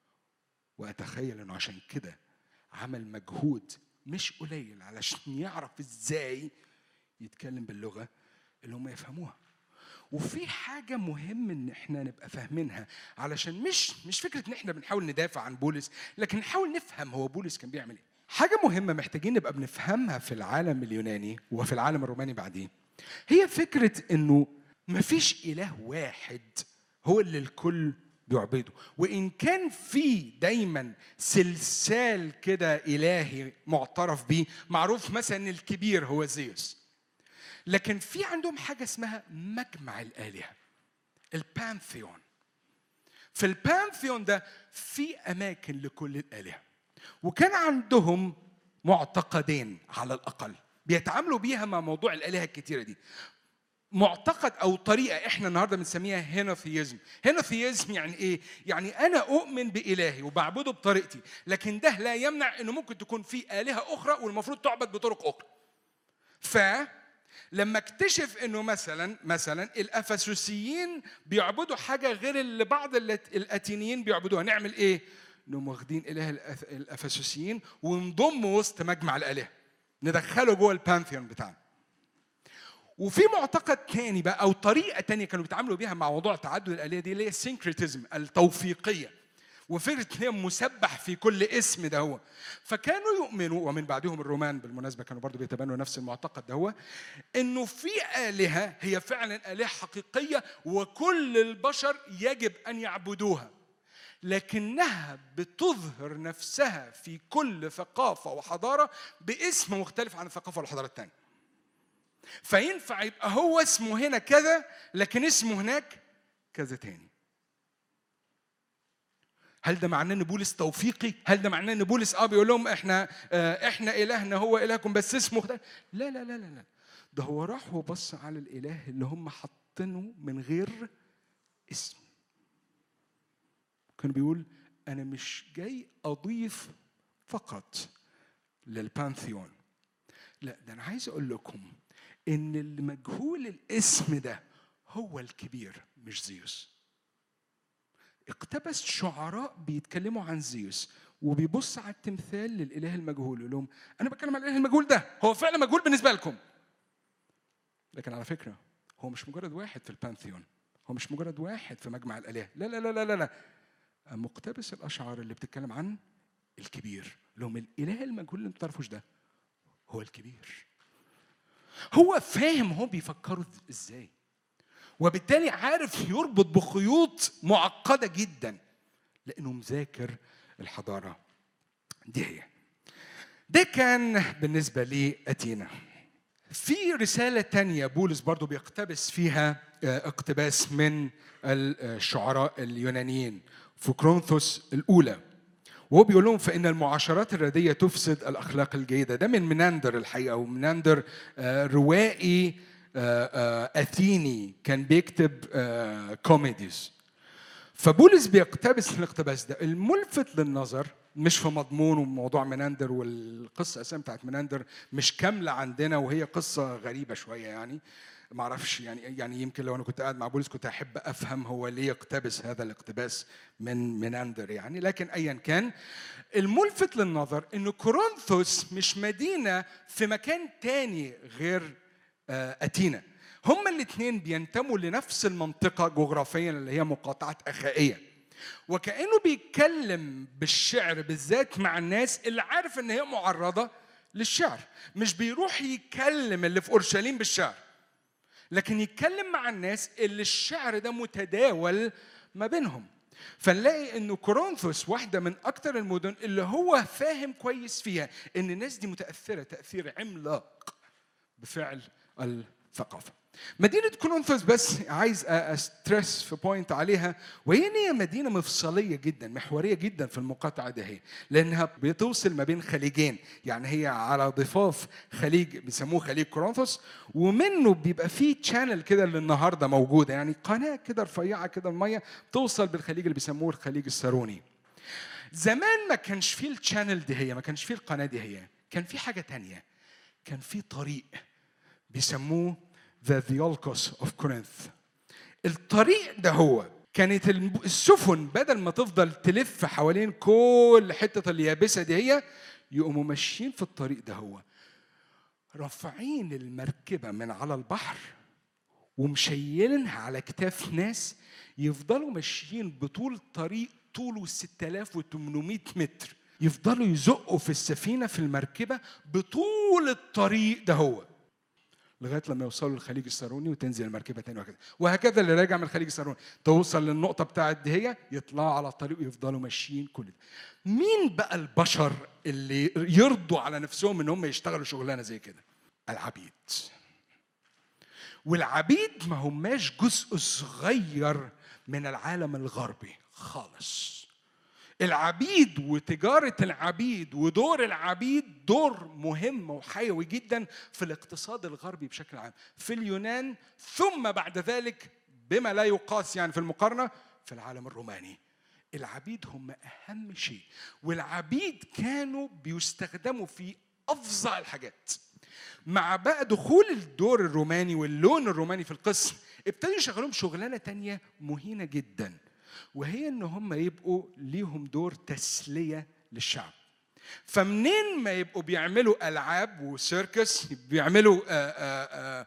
وأتخيل أنه عشان كده عمل مجهود مش قليل علشان يعرف ازاي يتكلم باللغة اللي هم يفهموها وفي حاجة مهم إن إحنا نبقى فاهمينها علشان مش مش فكرة إن إحنا بنحاول ندافع عن بولس لكن نحاول نفهم هو بولس كان بيعمل إيه. حاجة مهمة محتاجين نبقى بنفهمها في العالم اليوناني وفي العالم الروماني بعدين هي فكرة إنه مفيش إله واحد هو اللي الكل بيعبده وإن كان في دايما سلسال كده إلهي معترف بيه معروف مثلا إن الكبير هو زيوس لكن في عندهم حاجة اسمها مجمع الآلهة البانثيون في البانثيون ده في أماكن لكل الآلهة وكان عندهم معتقدين على الأقل بيتعاملوا بيها مع موضوع الآلهة الكتيرة دي معتقد او طريقه احنا النهارده بنسميها هينوثيزم هينوثيزم يعني ايه يعني انا اؤمن بالهي وبعبده بطريقتي لكن ده لا يمنع انه ممكن تكون في الهه اخرى والمفروض تعبد بطرق اخرى ف لما اكتشف انه مثلا مثلا الافسوسيين بيعبدوا حاجه غير اللي بعض الات- الاتينيين بيعبدوها نعمل ايه انهم واخدين اله الأث- الافسوسيين ونضمه وسط مجمع الالهه ندخله جوه البانثيون بتاعنا وفي معتقد تاني بقى او طريقه تانية كانوا بيتعاملوا بيها مع موضوع تعدد الالهه دي اللي هي السينكريتيزم التوفيقيه وفكره ان هي مسبح في كل اسم ده هو فكانوا يؤمنوا ومن بعدهم الرومان بالمناسبه كانوا برضو بيتبنوا نفس المعتقد ده هو انه في الهه هي فعلا الهه حقيقيه وكل البشر يجب ان يعبدوها لكنها بتظهر نفسها في كل ثقافه وحضاره باسم مختلف عن الثقافه والحضاره الثانيه فينفع يبقى هو اسمه هنا كذا لكن اسمه هناك كذا تاني هل ده معناه ان بولس توفيقي؟ هل ده معناه ان بولس اه بيقول لهم احنا آه احنا الهنا هو الهكم بس اسمه مختلف؟ لا لا لا لا لا ده هو راح وبص على الاله اللي هم حاطينه من غير اسم. كان بيقول انا مش جاي اضيف فقط للبانثيون لا ده انا عايز اقول لكم ان المجهول الاسم ده هو الكبير مش زيوس اقتبس شعراء بيتكلموا عن زيوس وبيبص على التمثال للاله المجهول يقول لهم انا بتكلم عن الاله المجهول ده هو فعلا مجهول بالنسبه لكم لكن على فكره هو مش مجرد واحد في البانثيون هو مش مجرد واحد في مجمع الالهه لا لا لا لا لا, لا. مقتبس الاشعار اللي بتتكلم عن الكبير لهم الاله المجهول اللي انتوا تعرفوش ده هو الكبير هو فاهم هو بيفكروا ازاي وبالتالي عارف يربط بخيوط معقده جدا لانه مذاكر الحضاره دي هي ده كان بالنسبه لاتينا في رسالة تانية بولس برضو بيقتبس فيها آه، اقتباس من الشعراء اليونانيين في كرونثوس الأولى وهو بيقول لهم فإن المعاشرات الردية تفسد الأخلاق الجيدة ده من مناندر الحقيقة ومناندر آه، روائي آه، آه، أثيني كان بيكتب آه، كوميديز فبولس بيقتبس الاقتباس ده الملفت للنظر مش في مضمون وموضوع مناندر والقصه اساسا بتاعت مناندر مش كامله عندنا وهي قصه غريبه شويه يعني ما اعرفش يعني يعني يمكن لو انا كنت قاعد مع بولس كنت احب افهم هو ليه يقتبس هذا الاقتباس من مناندر يعني لكن ايا كان الملفت للنظر ان كورنثوس مش مدينه في مكان تاني غير آه، اتينا هما الاثنين بينتموا لنفس المنطقه جغرافيا اللي هي مقاطعه اخائيه وكانه بيتكلم بالشعر بالذات مع الناس اللي عارف ان هي معرضه للشعر مش بيروح يكلم اللي في اورشليم بالشعر لكن يتكلم مع الناس اللي الشعر ده متداول ما بينهم فنلاقي انه كورنثوس واحده من اكثر المدن اللي هو فاهم كويس فيها ان الناس دي متاثره تاثير عملاق بفعل الثقافه مدينة كورنثوس بس عايز استرس في بوينت عليها وهي ان هي مدينة مفصلية جدا محورية جدا في المقاطعة دي لأنها بتوصل ما بين خليجين يعني هي على ضفاف خليج بيسموه خليج كورنثوس ومنه بيبقى فيه تشانل كده اللي النهارده موجودة يعني قناة كده رفيعة كده المية توصل بالخليج اللي بيسموه الخليج الساروني زمان ما كانش فيه التشانل دي هي ما كانش فيه القناة دي هي كان في حاجة تانية كان في طريق بيسموه ذا ذيولكوس اوف كورنث الطريق ده هو كانت السفن بدل ما تفضل تلف حوالين كل حتة اليابسة دي هي يقوموا ماشيين في الطريق ده هو رافعين المركبة من على البحر ومشيلينها على كتاف ناس يفضلوا ماشيين بطول طريق طوله 6800 متر يفضلوا يزقوا في السفينة في المركبة بطول الطريق ده هو لغايه لما يوصلوا للخليج الساروني وتنزل المركبه تاني وهكذا وهكذا اللي راجع من الخليج الساروني توصل للنقطه بتاعت دي هي يطلعوا على الطريق ويفضلوا ماشيين كل ده مين بقى البشر اللي يرضوا على نفسهم ان هم يشتغلوا شغلانه زي كده العبيد والعبيد ما هماش جزء صغير من العالم الغربي خالص العبيد وتجارة العبيد ودور العبيد دور مهم وحيوي جدا في الاقتصاد الغربي بشكل عام في اليونان ثم بعد ذلك بما لا يقاس يعني في المقارنة في العالم الروماني العبيد هم أهم شيء والعبيد كانوا بيستخدموا في أفظع الحاجات مع بقى دخول الدور الروماني واللون الروماني في القسم ابتدوا يشغلوهم شغلانة تانية مهينة جداً وهي ان هم يبقوا ليهم دور تسليه للشعب فمنين ما يبقوا بيعملوا العاب وسيركس بيعملوا آآ آآ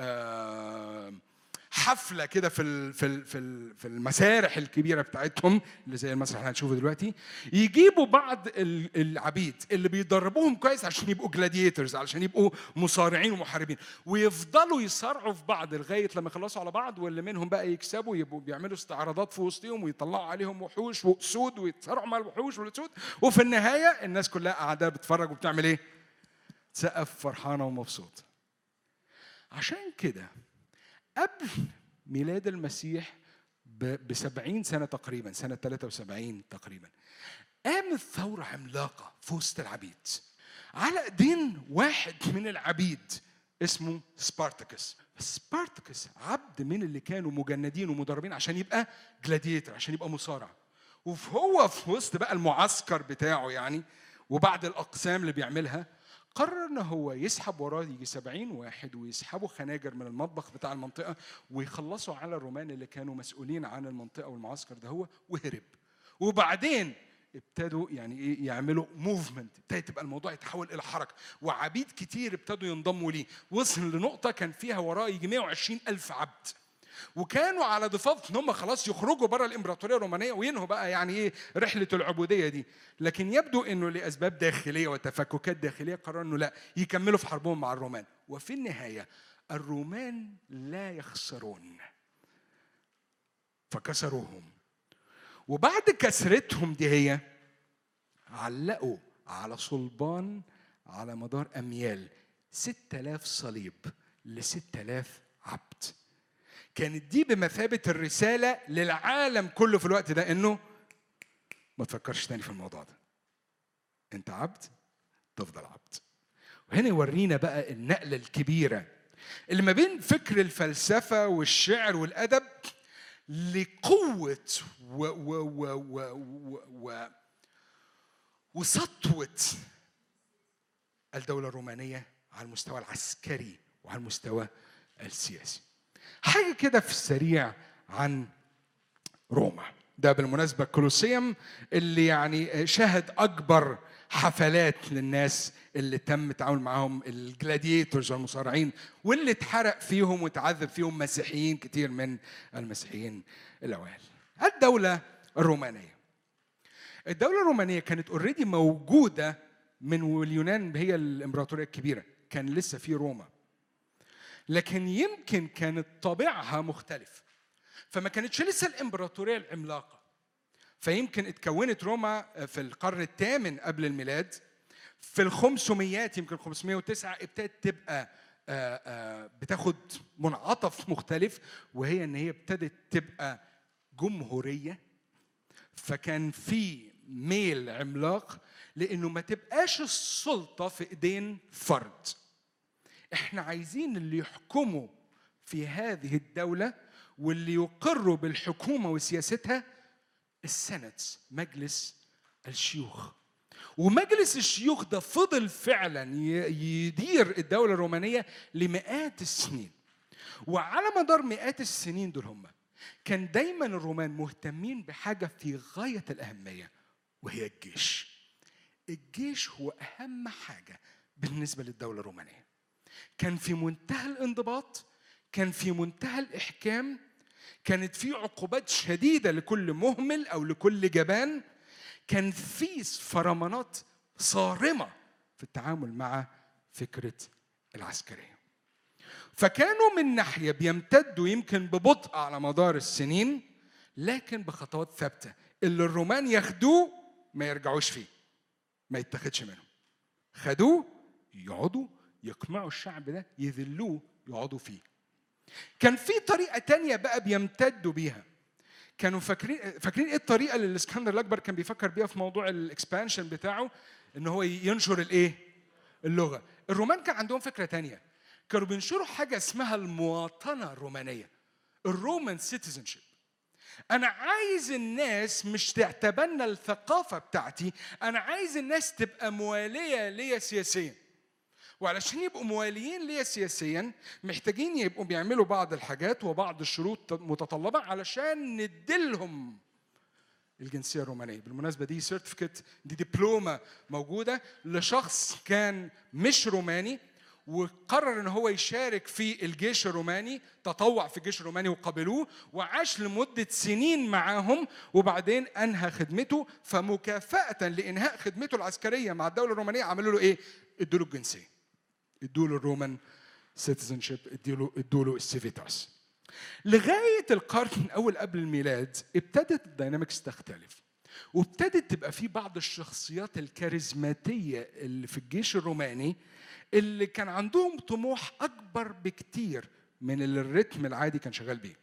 آآ حفله كده في في في في المسارح الكبيره بتاعتهم اللي زي المسرح اللي هنشوفه دلوقتي يجيبوا بعض العبيد اللي بيدربوهم كويس عشان يبقوا جلاديترز عشان يبقوا مصارعين ومحاربين ويفضلوا يصارعوا في بعض لغايه لما يخلصوا على بعض واللي منهم بقى يكسبوا يبقوا بيعملوا استعراضات في وسطهم ويطلعوا عليهم وحوش واسود ويتصارعوا مع الوحوش والاسود وفي النهايه الناس كلها قاعده بتتفرج وبتعمل ايه؟ تسقف فرحانه ومبسوطه عشان كده قبل ميلاد المسيح ب 70 سنه تقريبا سنه 73 تقريبا قامت ثوره عملاقه في وسط العبيد على ايدين واحد من العبيد اسمه سبارتكس سبارتكس عبد من اللي كانوا مجندين ومدربين عشان يبقى جلاديتر عشان يبقى مصارع وهو في وسط بقى المعسكر بتاعه يعني وبعد الاقسام اللي بيعملها قرر ان هو يسحب وراه يجي 70 واحد ويسحبوا خناجر من المطبخ بتاع المنطقه ويخلصوا على الرومان اللي كانوا مسؤولين عن المنطقه والمعسكر ده هو وهرب وبعدين ابتدوا يعني ايه يعملوا موفمنت ابتدت تبقى الموضوع يتحول الى حركه وعبيد كتير ابتدوا ينضموا ليه وصل لنقطه كان فيها وراه يجي 120 الف عبد وكانوا على ضفاف ان هم خلاص يخرجوا بره الامبراطوريه الرومانيه وينهوا بقى يعني ايه رحله العبوديه دي لكن يبدو انه لاسباب داخليه وتفككات داخليه قرروا انه لا يكملوا في حربهم مع الرومان وفي النهايه الرومان لا يخسرون فكسروهم وبعد كسرتهم دي هي علقوا على صلبان على مدار أميال ستة آلاف صليب لستة آلاف عبد كانت دي بمثابة الرسالة للعالم كله في الوقت ده إنه ما تفكرش تاني في الموضوع ده أنت عبد تفضل عبد وهنا يورينا بقى النقلة الكبيرة اللي ما بين فكر الفلسفة والشعر والأدب لقوة و و و و و و وسطوة الدولة الرومانية على المستوى العسكري وعلى المستوى السياسي حاجة كده في السريع عن روما ده بالمناسبة الكولوسيوم اللي يعني شهد أكبر حفلات للناس اللي تم التعامل معاهم الجلاديتورز والمصارعين واللي اتحرق فيهم وتعذب فيهم مسيحيين كتير من المسيحيين الأوائل الدولة الرومانية الدولة الرومانية كانت اوريدي موجودة من واليونان هي الإمبراطورية الكبيرة كان لسه في روما لكن يمكن كانت طابعها مختلف فما كانتش لسه الإمبراطورية العملاقة فيمكن اتكونت روما في القرن الثامن قبل الميلاد في الخمسميات يمكن 509 ابتدت تبقى آه، آه، بتاخد منعطف مختلف وهي ان هي ابتدت تبقى جمهوريه فكان في ميل عملاق لانه ما تبقاش السلطه في ايدين فرد احنا عايزين اللي يحكموا في هذه الدوله واللي يقروا بالحكومه وسياستها السنت مجلس الشيوخ ومجلس الشيوخ ده فضل فعلا ي- يدير الدولة الرومانية لمئات السنين وعلى مدار مئات السنين دول هم كان دايما الرومان مهتمين بحاجة في غاية الأهمية وهي الجيش الجيش هو أهم حاجة بالنسبة للدولة الرومانية كان في منتهى الانضباط كان في منتهى الإحكام كانت في عقوبات شديدة لكل مهمل أو لكل جبان كان في فرمانات صارمة في التعامل مع فكرة العسكرية فكانوا من ناحية بيمتدوا يمكن ببطء على مدار السنين لكن بخطوات ثابتة اللي الرومان ياخدوه ما يرجعوش فيه ما يتاخدش منهم خدوه يقعدوا يقمعوا الشعب ده يذلوه يقعدوا فيه كان في طريقة تانية بقى بيمتدوا بيها كانوا فاكرين فاكرين ايه الطريقة اللي الاسكندر الأكبر كان بيفكر بيها في موضوع الاكسبانشن بتاعه ان هو ينشر الايه؟ اللغة الرومان كان عندهم فكرة تانية كانوا بينشروا حاجة اسمها المواطنة الرومانية الرومان سيتيزنشيب أنا عايز الناس مش تعتبرنا الثقافة بتاعتي أنا عايز الناس تبقى موالية ليا سياسيا وعلشان يبقوا مواليين ليا سياسيا محتاجين يبقوا بيعملوا بعض الحاجات وبعض الشروط متطلبة علشان نديلهم الجنسية الرومانية بالمناسبة دي سيرتيفيكت دي دبلومة موجودة لشخص كان مش روماني وقرر ان هو يشارك في الجيش الروماني تطوع في الجيش الروماني وقبلوه وعاش لمدة سنين معاهم وبعدين انهى خدمته فمكافأة لانهاء خدمته العسكرية مع الدولة الرومانية عملوا له ايه؟ ادوا له الجنسية ادوا له الرومان سيتيزنشيب ادوا له ادوا له السيفيتاس لغايه القرن الاول قبل الميلاد ابتدت الداينامكس تختلف وابتدت تبقى في بعض الشخصيات الكاريزماتيه اللي في الجيش الروماني اللي كان عندهم طموح اكبر بكتير من اللي الريتم العادي كان شغال بيه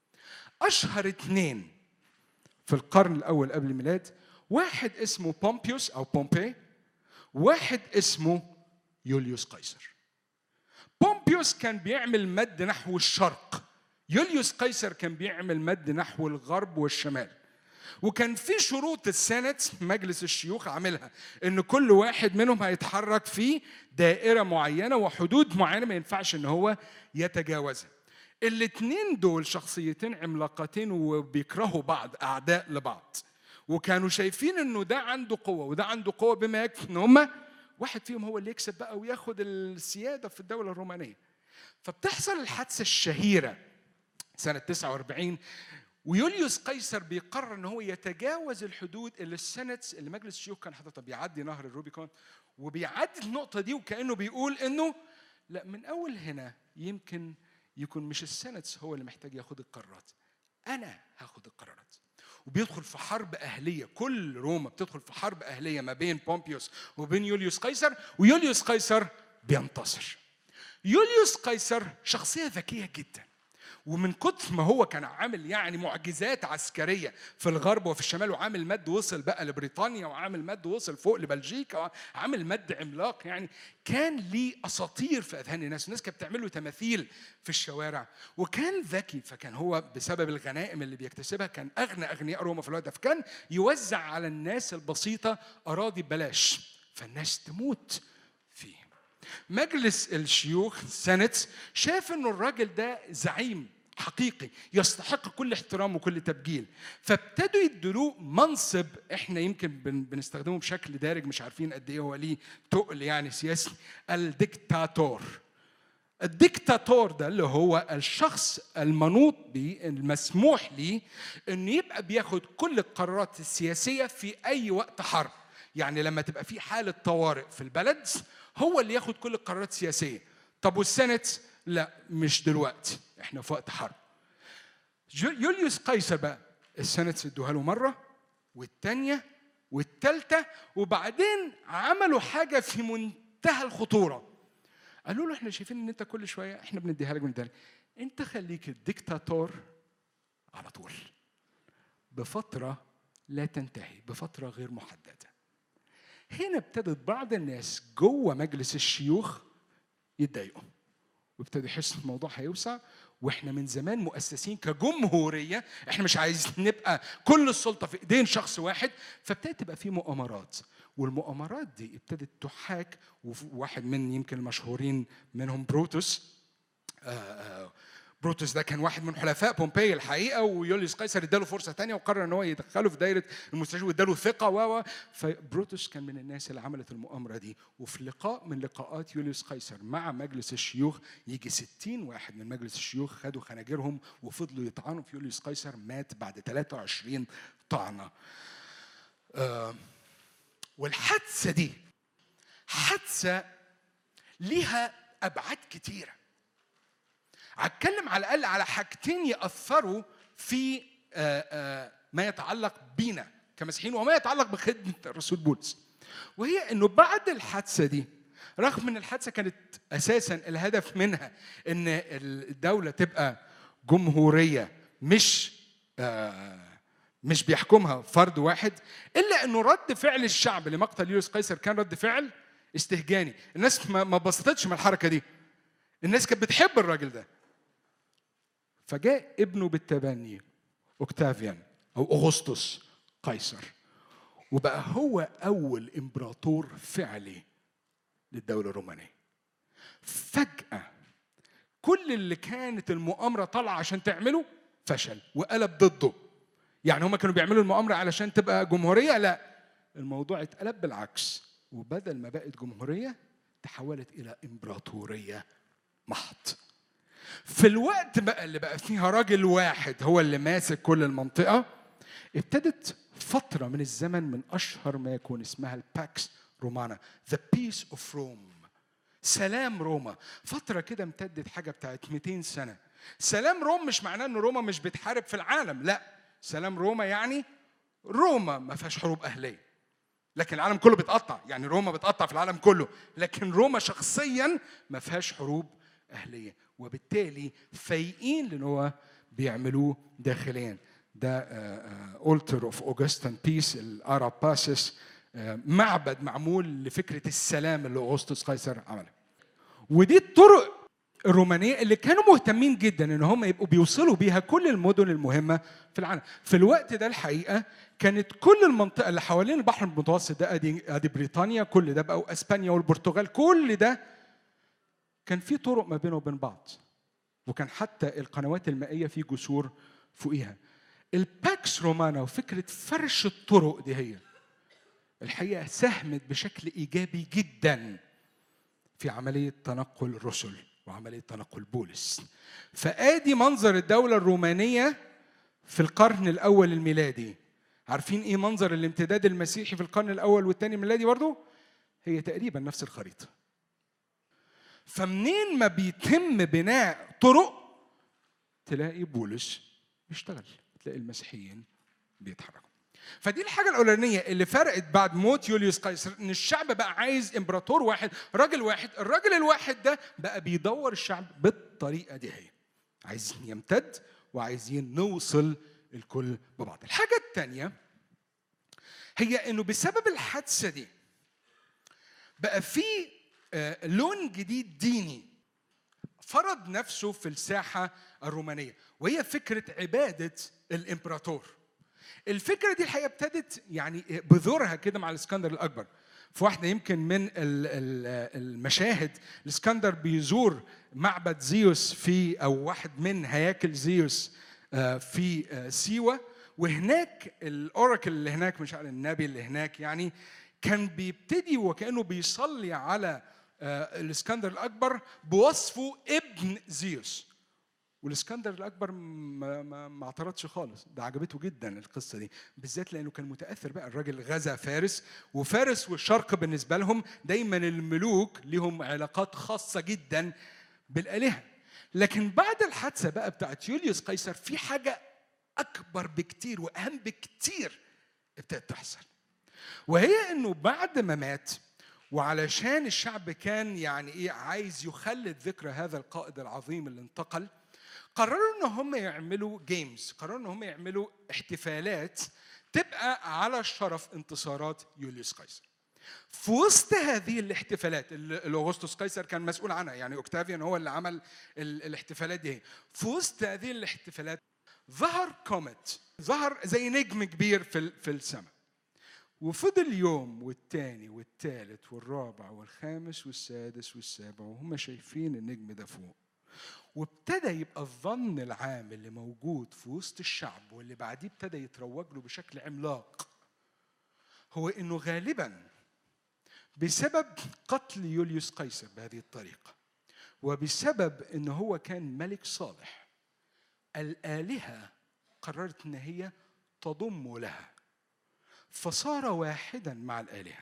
اشهر اتنين في القرن الاول قبل الميلاد واحد اسمه بومبيوس او بومبي واحد اسمه يوليوس قيصر بومبيوس كان بيعمل مد نحو الشرق يوليوس قيصر كان بيعمل مد نحو الغرب والشمال وكان في شروط السنت مجلس الشيوخ عاملها ان كل واحد منهم هيتحرك في دائره معينه وحدود معينه ما ينفعش ان هو يتجاوزها الاثنين دول شخصيتين عملاقتين وبيكرهوا بعض اعداء لبعض وكانوا شايفين انه ده عنده قوه وده عنده قوه بما يكفي ان هم واحد فيهم هو اللي يكسب بقى وياخد السياده في الدوله الرومانيه فبتحصل الحادثه الشهيره سنه 49 ويوليوس قيصر بيقرر ان هو يتجاوز الحدود اللي السنت اللي مجلس الشيوخ كان حاططها بيعدي نهر الروبيكون وبيعدي النقطه دي وكانه بيقول انه لا من اول هنا يمكن يكون مش السنتس هو اللي محتاج ياخد القرارات انا هاخد القرارات وبيدخل في حرب أهلية كل روما بتدخل في حرب أهلية ما بين بومبيوس وبين يوليوس قيصر ويوليوس قيصر بينتصر يوليوس قيصر شخصية ذكية جدا ومن كتر ما هو كان عامل يعني معجزات عسكريه في الغرب وفي الشمال وعامل مد وصل بقى لبريطانيا وعامل مد وصل فوق لبلجيكا وعامل مد عملاق يعني كان ليه اساطير في اذهان الناس الناس كانت بتعمل له تماثيل في الشوارع وكان ذكي فكان هو بسبب الغنائم اللي بيكتسبها كان اغنى اغنياء روما في الوقت ده فكان يوزع على الناس البسيطه اراضي ببلاش فالناس تموت فيه مجلس الشيوخ سنت شاف انه الراجل ده زعيم حقيقي يستحق كل احترام وكل تبجيل فابتدوا يدلوه منصب احنا يمكن بن بنستخدمه بشكل دارج مش عارفين قد ايه هو ليه تقل يعني سياسي الدكتاتور الدكتاتور ده اللي هو الشخص المنوط به المسموح ليه انه يبقى بياخد كل القرارات السياسيه في اي وقت حرب يعني لما تبقى في حاله طوارئ في البلد هو اللي ياخد كل القرارات السياسيه طب والسنت لا مش دلوقتي احنا في وقت حرب يوليوس قيصر بقى السنت ادوها له مره والثانيه والثالثه وبعدين عملوا حاجه في منتهى الخطوره قالوا له احنا شايفين ان انت كل شويه احنا بنديها لك بنديها لك انت خليك الدكتاتور على طول بفتره لا تنتهي بفتره غير محدده هنا ابتدت بعض الناس جوه مجلس الشيوخ يتضايقوا وابتدوا يحسوا الموضوع هيوسع واحنا من زمان مؤسسين كجمهوريه احنا مش عايزين نبقى كل السلطه في ايدين شخص واحد فابتدت تبقى في مؤامرات والمؤامرات دي ابتدت تحاك وواحد من يمكن المشهورين منهم بروتوس آه، آه، بروتوس ده كان واحد من حلفاء بومبي الحقيقه ويوليوس قيصر اداله فرصه ثانيه وقرر ان هو يدخله في دايره المستشفى واداله ثقه و فبروتوس كان من الناس اللي عملت المؤامره دي وفي لقاء من لقاءات يوليوس قيصر مع مجلس الشيوخ يجي 60 واحد من مجلس الشيوخ خدوا خناجرهم وفضلوا يطعنوا في يوليوس قيصر مات بعد 23 طعنه آه والحادثه دي حادثه ليها ابعاد كتيره هتكلم على الاقل على حاجتين ياثروا في آه، آه، ما يتعلق بينا كمسيحيين وما يتعلق بخدمه الرسول بولس وهي انه بعد الحادثه دي رغم ان الحادثه كانت اساسا الهدف منها ان الدوله تبقى جمهوريه مش آه، مش بيحكمها فرد واحد الا انه رد فعل الشعب لمقتل يوليوس قيصر كان رد فعل استهجاني الناس ما بسطتش من الحركه دي الناس كانت بتحب الراجل ده فجاء ابنه بالتبني اوكتافيان او اغسطس قيصر وبقى هو اول امبراطور فعلي للدوله الرومانيه فجاه كل اللي كانت المؤامره طالعه عشان تعمله فشل وقلب ضده يعني هم كانوا بيعملوا المؤامره علشان تبقى جمهوريه لا الموضوع اتقلب بالعكس وبدل ما بقت جمهوريه تحولت الى امبراطوريه محض في الوقت بقى اللي بقى فيها راجل واحد هو اللي ماسك كل المنطقة ابتدت فترة من الزمن من أشهر ما يكون اسمها الباكس رومانا The Peace of Rome سلام روما فترة كده امتدت حاجة بتاعت 200 سنة سلام روم مش معناه ان روما مش بتحارب في العالم لا سلام روما يعني روما ما فيهاش حروب أهلية لكن العالم كله بيتقطع يعني روما بتقطع في العالم كله لكن روما شخصيا ما فيهاش حروب أهلية وبالتالي فايقين لان هو بيعملوه داخليا ده اولتر اوف اوجستن بيس الاراباسس معبد معمول لفكره السلام اللي اغسطس قيصر عملها ودي الطرق الرومانيه اللي كانوا مهتمين جدا ان هم يبقوا بيوصلوا بيها كل المدن المهمه في العالم في الوقت ده الحقيقه كانت كل المنطقه اللي حوالين البحر المتوسط ده ادي ادي بريطانيا كل ده بقى واسبانيا والبرتغال كل ده كان في طرق ما بينه وبين بعض وكان حتى القنوات المائية في جسور فوقيها الباكس رومانا وفكرة فرش الطرق دي هي الحقيقة ساهمت بشكل إيجابي جدا في عملية تنقل الرسل وعملية تنقل بولس فآدي منظر الدولة الرومانية في القرن الأول الميلادي عارفين إيه منظر الامتداد المسيحي في القرن الأول والثاني الميلادي برضه؟ هي تقريبا نفس الخريطة فمنين ما بيتم بناء طرق تلاقي بولس بيشتغل تلاقي المسيحيين بيتحركوا فدي الحاجة الأولانية اللي فرقت بعد موت يوليوس قيصر إن الشعب بقى عايز إمبراطور واحد، راجل واحد، الراجل الواحد ده بقى بيدور الشعب بالطريقة دي هي. عايزين يمتد وعايزين نوصل الكل ببعض. الحاجة الثانية هي إنه بسبب الحادثة دي بقى في آه، لون جديد ديني فرض نفسه في الساحة الرومانية وهي فكرة عبادة الإمبراطور الفكرة دي الحقيقة ابتدت يعني بذورها كده مع الإسكندر الأكبر في واحدة يمكن من ال- ال- المشاهد الاسكندر بيزور معبد زيوس في أو واحد من هياكل زيوس آه، في آه، سيوة وهناك الأوراكل اللي هناك مش عارف النبي اللي هناك يعني كان بيبتدي وكأنه بيصلي على آه، الاسكندر الأكبر بوصفه ابن زيوس والاسكندر الاكبر ما, ما, ما اعترضش خالص ده عجبته جدا القصه دي بالذات لانه كان متاثر بقى الراجل غزا فارس وفارس والشرق بالنسبه لهم دايما الملوك لهم علاقات خاصه جدا بالالهه لكن بعد الحادثه بقى بتاعت يوليوس قيصر في حاجه اكبر بكتير واهم بكتير ابتدت تحصل وهي انه بعد ما مات وعلشان الشعب كان يعني ايه عايز يخلد ذكرى هذا القائد العظيم اللي انتقل قرروا ان هم يعملوا جيمز قرروا ان هم يعملوا احتفالات تبقى على شرف انتصارات يوليوس قيصر في وسط هذه الاحتفالات اللي اللي اغسطس قيصر كان مسؤول عنها يعني اوكتافيان هو اللي عمل ال- الاحتفالات دي في وسط هذه الاحتفالات ظهر كوميت ظهر زي نجم كبير في ال- في السماء وفضل يوم والتاني والتالت والرابع والخامس والسادس والسابع وهم شايفين النجم ده فوق وابتدى يبقى الظن العام اللي موجود في وسط الشعب واللي بعديه ابتدى يتروج له بشكل عملاق هو انه غالبا بسبب قتل يوليوس قيصر بهذه الطريقه وبسبب انه هو كان ملك صالح الالهه قررت ان هي تضم لها فصار واحدا مع الالهه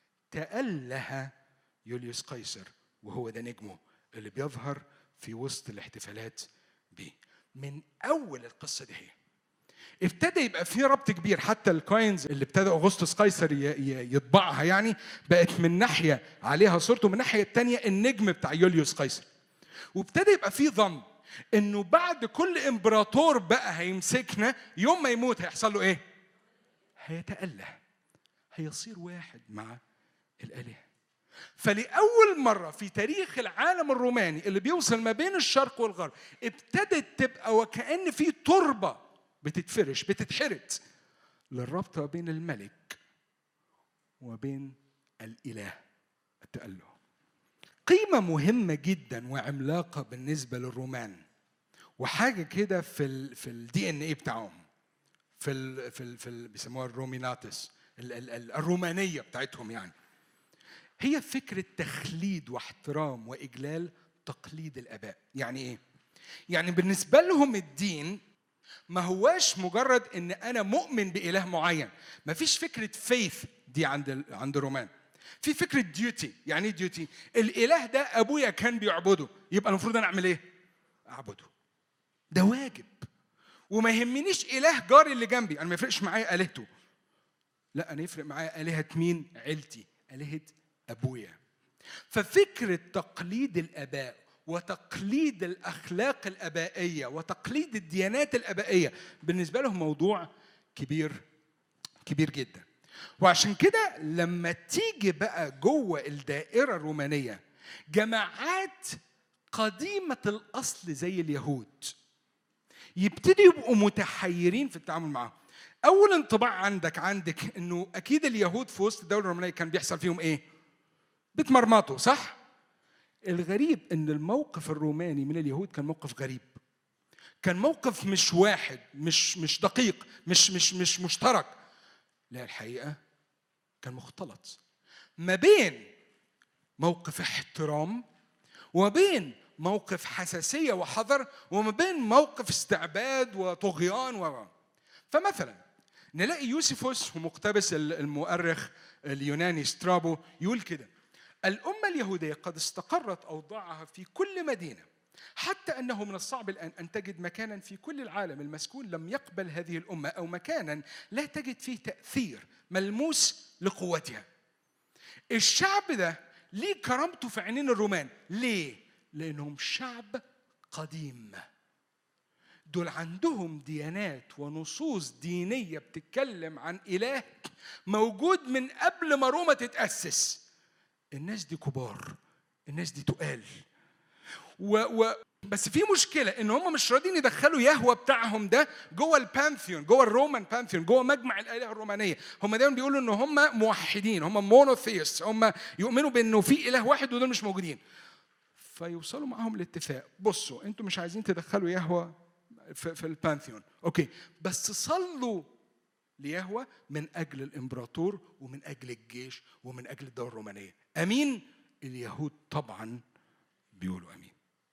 تاله يوليوس قيصر وهو ده نجمه اللي بيظهر في وسط الاحتفالات بيه من اول القصه دي هي ابتدى يبقى في ربط كبير حتى الكوينز اللي ابتدى اغسطس قيصر ي- ي- يطبعها يعني بقت من ناحيه عليها صورته من الناحيه الثانيه النجم بتاع يوليوس قيصر وابتدى يبقى في ظن انه بعد كل امبراطور بقى هيمسكنا يوم ما يموت هيحصل له ايه؟ هيتأله هيصير واحد مع الآلهة فلأول مرة في تاريخ العالم الروماني اللي بيوصل ما بين الشرق والغرب ابتدت تبقى وكأن في تربة بتتفرش بتتحرت للربط بين الملك وبين الإله التأله قيمة مهمة جدا وعملاقة بالنسبة للرومان وحاجة كده في ال في الدي ان ايه بتاعهم في ال في ال في ال بيسموها الروميناتس ال ال ال الرومانية بتاعتهم يعني هي فكرة تخليد واحترام وإجلال تقليد الآباء يعني إيه؟ يعني بالنسبة لهم الدين ما هواش مجرد ان انا مؤمن باله معين ما فيش فكره فيث دي عند ال- عند الرومان في فكره ديوتي يعني ايه ديوتي الاله ده ابويا كان بيعبده يبقى المفروض انا اعمل ايه اعبده ده واجب وما يهمنيش اله جاري اللي جنبي انا ما يفرقش معايا الهته لا انا يفرق معايا الهه مين عيلتي الهه ابويا ففكره تقليد الاباء وتقليد الاخلاق الابائيه وتقليد الديانات الابائيه بالنسبه لهم موضوع كبير كبير جدا وعشان كده لما تيجي بقى جوه الدائره الرومانيه جماعات قديمه الاصل زي اليهود يبتدوا يبقوا متحيرين في التعامل معاهم اول انطباع عندك عندك انه اكيد اليهود في وسط الدوله الرومانيه كان بيحصل فيهم ايه بتمرمطوا صح الغريب ان الموقف الروماني من اليهود كان موقف غريب كان موقف مش واحد مش مش دقيق مش مش مش مشترك لا الحقيقه كان مختلط ما بين موقف احترام وما بين موقف حساسيه وحذر وما بين موقف استعباد وطغيان و فمثلا نلاقي يوسفوس ومقتبس المؤرخ اليوناني سترابو يقول كده الأمة اليهودية قد استقرت أوضاعها في كل مدينة حتى أنه من الصعب الآن أن تجد مكانا في كل العالم المسكون لم يقبل هذه الأمة أو مكانا لا تجد فيه تأثير ملموس لقوتها الشعب ده ليه كرامته في عينين الرومان ليه؟ لأنهم شعب قديم دول عندهم ديانات ونصوص دينية بتتكلم عن إله موجود من قبل ما روما تتأسس الناس دي كبار الناس دي تقال و- بس في مشكله ان هم مش راضيين يدخلوا يهوه بتاعهم ده جوه البانثيون جوه الرومان بانثيون جوه مجمع الالهه الرومانيه هم دايما بيقولوا ان هم موحدين هم مونوثيست هم يؤمنوا بانه في اله واحد ودول مش موجودين فيوصلوا معاهم لاتفاق بصوا انتوا مش عايزين تدخلوا يهوه في, في البانثيون اوكي بس صلوا ليهوه من اجل الامبراطور ومن اجل الجيش ومن اجل الدوله الرومانيه امين اليهود طبعا بيقولوا امين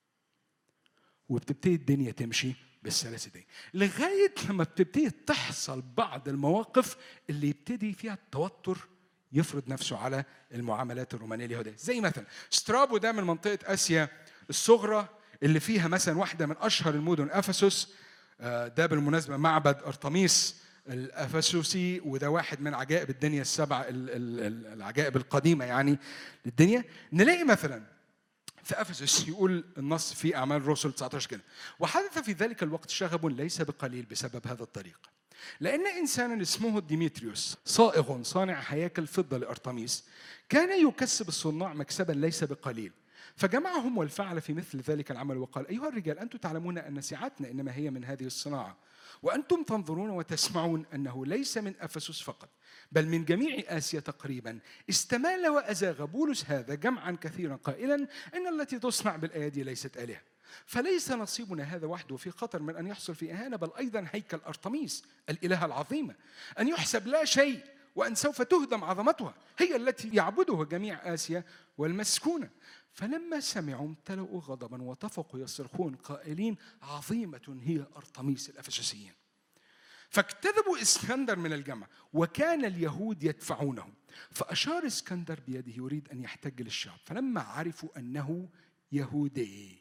وبتبتدي الدنيا تمشي بالسلاسه دي لغايه لما بتبتدي تحصل بعض المواقف اللي يبتدي فيها التوتر يفرض نفسه على المعاملات الرومانيه اليهوديه زي مثلا سترابو ده من منطقه اسيا الصغرى اللي فيها مثلا واحده من اشهر المدن افسس آه، ده بالمناسبه معبد ارطميس الافسسي وده واحد من عجائب الدنيا السبع العجائب القديمه يعني للدنيا نلاقي مثلا في افسس يقول النص في اعمال الرسل 19 كده وحدث في ذلك الوقت شغب ليس بقليل بسبب هذا الطريق لأن إنسانا اسمه ديمتريوس صائغ صانع هياكل فضة لأرطميس كان يكسب الصناع مكسبا ليس بقليل فجمعهم والفعل في مثل ذلك العمل وقال أيها الرجال أنتم تعلمون أن سعتنا إنما هي من هذه الصناعة وأنتم تنظرون وتسمعون أنه ليس من أفسس فقط بل من جميع آسيا تقريبا استمال وأزاغ بولس هذا جمعا كثيرا قائلا إن التي تصنع بالأيادي ليست آلهة فليس نصيبنا هذا وحده في خطر من أن يحصل في إهانة بل أيضا هيكل أرطميس الإلهة العظيمة أن يحسب لا شيء وأن سوف تهدم عظمتها هي التي يعبدها جميع آسيا والمسكونة فلما سمعوا امتلأوا غضبا وطفقوا يصرخون قائلين عظيمة هي أرطميس الأفسسيين فاكتذبوا اسكندر من الجمع وكان اليهود يدفعونه فأشار اسكندر بيده يريد أن يحتج للشعب فلما عرفوا أنه يهودي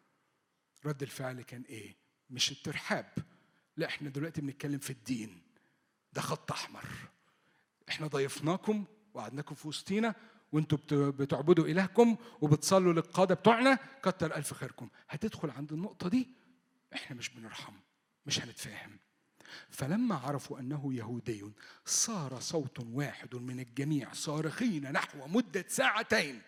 رد الفعل كان إيه؟ مش الترحاب لا احنا دلوقتي بنتكلم في الدين ده خط أحمر احنا ضيفناكم وقعدناكم في وسطينا وانتوا بتعبدوا الهكم وبتصلوا للقاده بتوعنا كتر الف خيركم هتدخل عند النقطه دي احنا مش بنرحم مش هنتفاهم فلما عرفوا انه يهودي صار صوت واحد من الجميع صارخين نحو مده ساعتين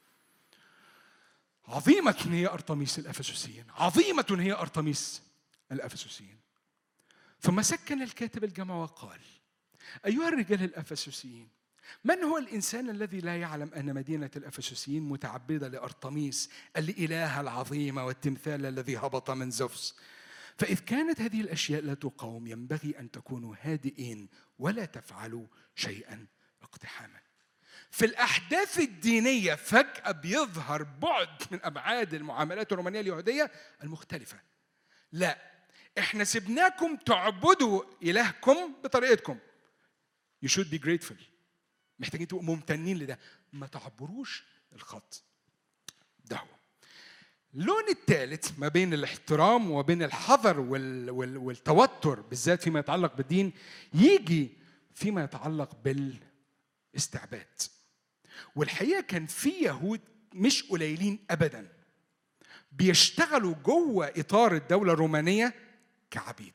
عظيمة هي أرطميس الأفسسيين عظيمة هي أرطميس الأفسسيين ثم سكن الكاتب الجمع وقال أيها الرجال الأفسسيين من هو الإنسان الذي لا يعلم أن مدينة الأفسسيين متعبدة لأرطميس الإله العظيمة والتمثال الذي هبط من زوفس فإذ كانت هذه الأشياء لا تقاوم ينبغي أن تكونوا هادئين ولا تفعلوا شيئا اقتحاما في الأحداث الدينية فجأة بيظهر بعد من أبعاد المعاملات الرومانية اليهودية المختلفة لا احنا سبناكم تعبدوا إلهكم بطريقتكم You should be grateful محتاجين تبقوا ممتنين لده ما تعبروش الخط ده هو اللون الثالث ما بين الاحترام وبين الحذر والتوتر بالذات فيما يتعلق بالدين يجي فيما يتعلق بالاستعباد والحقيقه كان في يهود مش قليلين ابدا بيشتغلوا جوه اطار الدوله الرومانيه كعبيد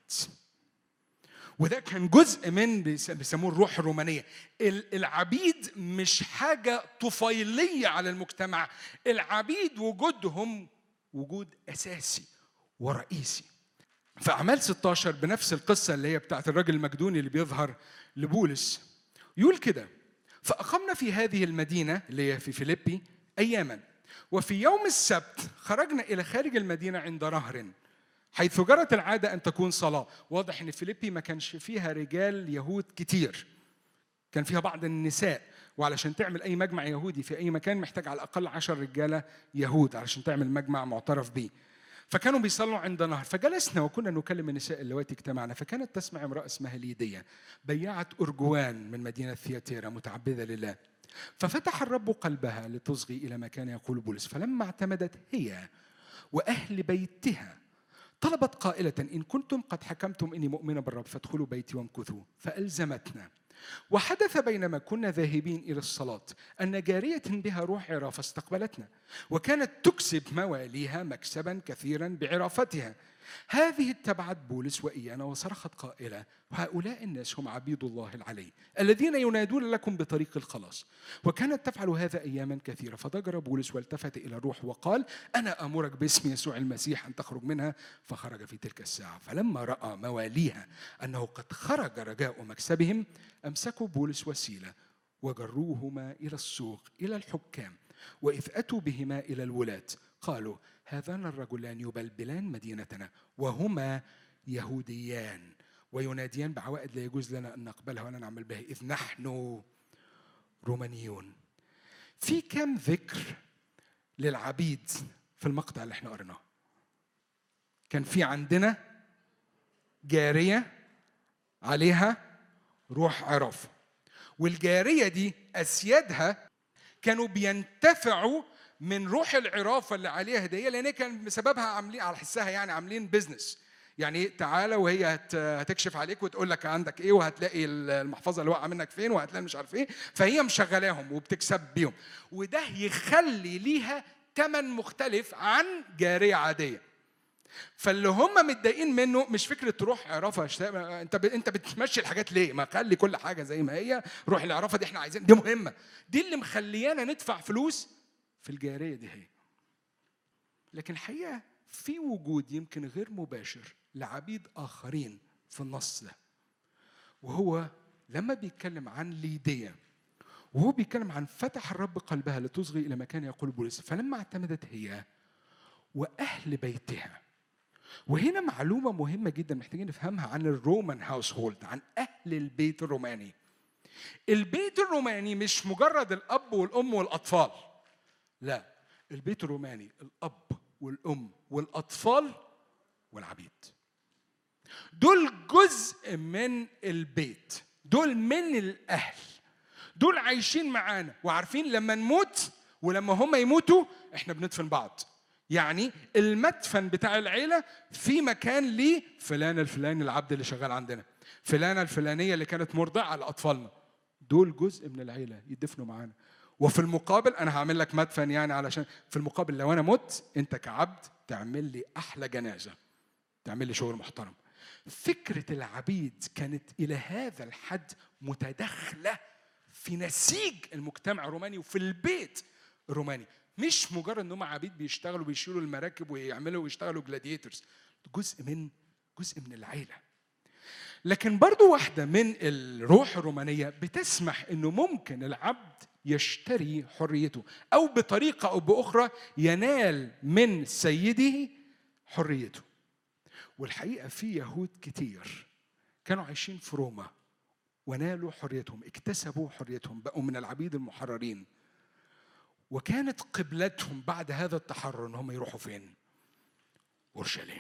وده كان جزء من بيسموه الروح الرومانيه العبيد مش حاجه طفيليه على المجتمع العبيد وجودهم وجود اساسي ورئيسي في اعمال 16 بنفس القصه اللي هي بتاعت الراجل المجدوني اللي بيظهر لبولس يقول كده فاقمنا في هذه المدينه اللي هي في فيليبي اياما وفي يوم السبت خرجنا الى خارج المدينه عند نهر حيث جرت العادة أن تكون صلاة واضح أن فيليبي ما كانش فيها رجال يهود كتير كان فيها بعض النساء وعلشان تعمل أي مجمع يهودي في أي مكان محتاج على الأقل عشر رجالة يهود علشان تعمل مجمع معترف به فكانوا بيصلوا عند نهر فجلسنا وكنا نكلم النساء اللواتي اجتمعنا فكانت تسمع امرأة اسمها ليدية بيعت أرجوان من مدينة ثياتيرا متعبدة لله ففتح الرب قلبها لتصغي إلى ما كان يقول بولس فلما اعتمدت هي وأهل بيتها طلبت قائلة إن كنتم قد حكمتم إني مؤمنة بالرب فادخلوا بيتي وامكثوا فألزمتنا وحدث بينما كنا ذاهبين إلى الصلاة أن جارية بها روح عرافة استقبلتنا وكانت تكسب مواليها مكسبا كثيرا بعرافتها هذه اتبعت بولس وإيانا وصرخت قائلة هؤلاء الناس هم عبيد الله العلي الذين ينادون لكم بطريق الخلاص وكانت تفعل هذا أياما كثيرة فضجر بولس والتفت إلى الروح وقال أنا أمرك باسم يسوع المسيح أن تخرج منها فخرج في تلك الساعة فلما رأى مواليها أنه قد خرج رجاء مكسبهم أمسكوا بولس وسيلة وجروهما إلى السوق إلى الحكام وإذ أتوا بهما إلى الولاة قالوا هذان الرجلان يبلبلان مدينتنا وهما يهوديان ويناديان بعوائد لا يجوز لنا أن نقبلها ولا نعمل بها إذ نحن رومانيون في كم ذكر للعبيد في المقطع اللي احنا قريناه كان في عندنا جارية عليها روح عرف والجارية دي أسيادها كانوا بينتفعوا من روح العرافه اللي عليها هديه لان كان بسببها عاملين على حسها يعني عاملين بزنس يعني تعالى وهي هتكشف عليك وتقول لك عندك ايه وهتلاقي المحفظه اللي واقعه منك فين وهتلاقي مش عارف ايه فهي مشغلاهم وبتكسب بيهم وده يخلي ليها ثمن مختلف عن جاريه عاديه فاللي هم متضايقين منه مش فكره تروح عرافه انت ب... انت بتمشي الحاجات ليه؟ ما خلي كل حاجه زي ما هي روح العرافه دي احنا عايزين دي مهمه دي اللي مخليانا ندفع فلوس في الجارية دي هي لكن الحقيقة في وجود يمكن غير مباشر لعبيد آخرين في النص ده وهو لما بيتكلم عن ليديا وهو بيتكلم عن فتح الرب قلبها لتصغي إلى مكان يقول بولس فلما اعتمدت هي وأهل بيتها وهنا معلومة مهمة جدا محتاجين نفهمها عن الرومان هاوس هولد عن أهل البيت الروماني البيت الروماني مش مجرد الأب والأم والأطفال لا البيت الروماني الأب والأم والأطفال والعبيد دول جزء من البيت دول من الأهل دول عايشين معانا وعارفين لما نموت ولما هم يموتوا احنا بندفن بعض يعني المدفن بتاع العيلة في مكان ليه فلان الفلاني العبد اللي شغال عندنا فلانة الفلانية اللي كانت مرضعة لأطفالنا دول جزء من العيلة يدفنوا معانا وفي المقابل انا هعمل لك مدفن يعني علشان في المقابل لو انا مت انت كعبد تعمل لي احلى جنازه تعمل لي شغل محترم فكره العبيد كانت الى هذا الحد متداخله في نسيج المجتمع الروماني وفي البيت الروماني مش مجرد ان هم عبيد بيشتغلوا بيشيلوا المراكب ويعملوا ويشتغلوا جلاديترز جزء من جزء من العيله لكن برضو واحده من الروح الرومانيه بتسمح انه ممكن العبد يشتري حريته او بطريقه او باخرى ينال من سيده حريته والحقيقه في يهود كتير كانوا عايشين في روما ونالوا حريتهم اكتسبوا حريتهم بقوا من العبيد المحررين وكانت قبلتهم بعد هذا التحرر ان هم يروحوا فين اورشليم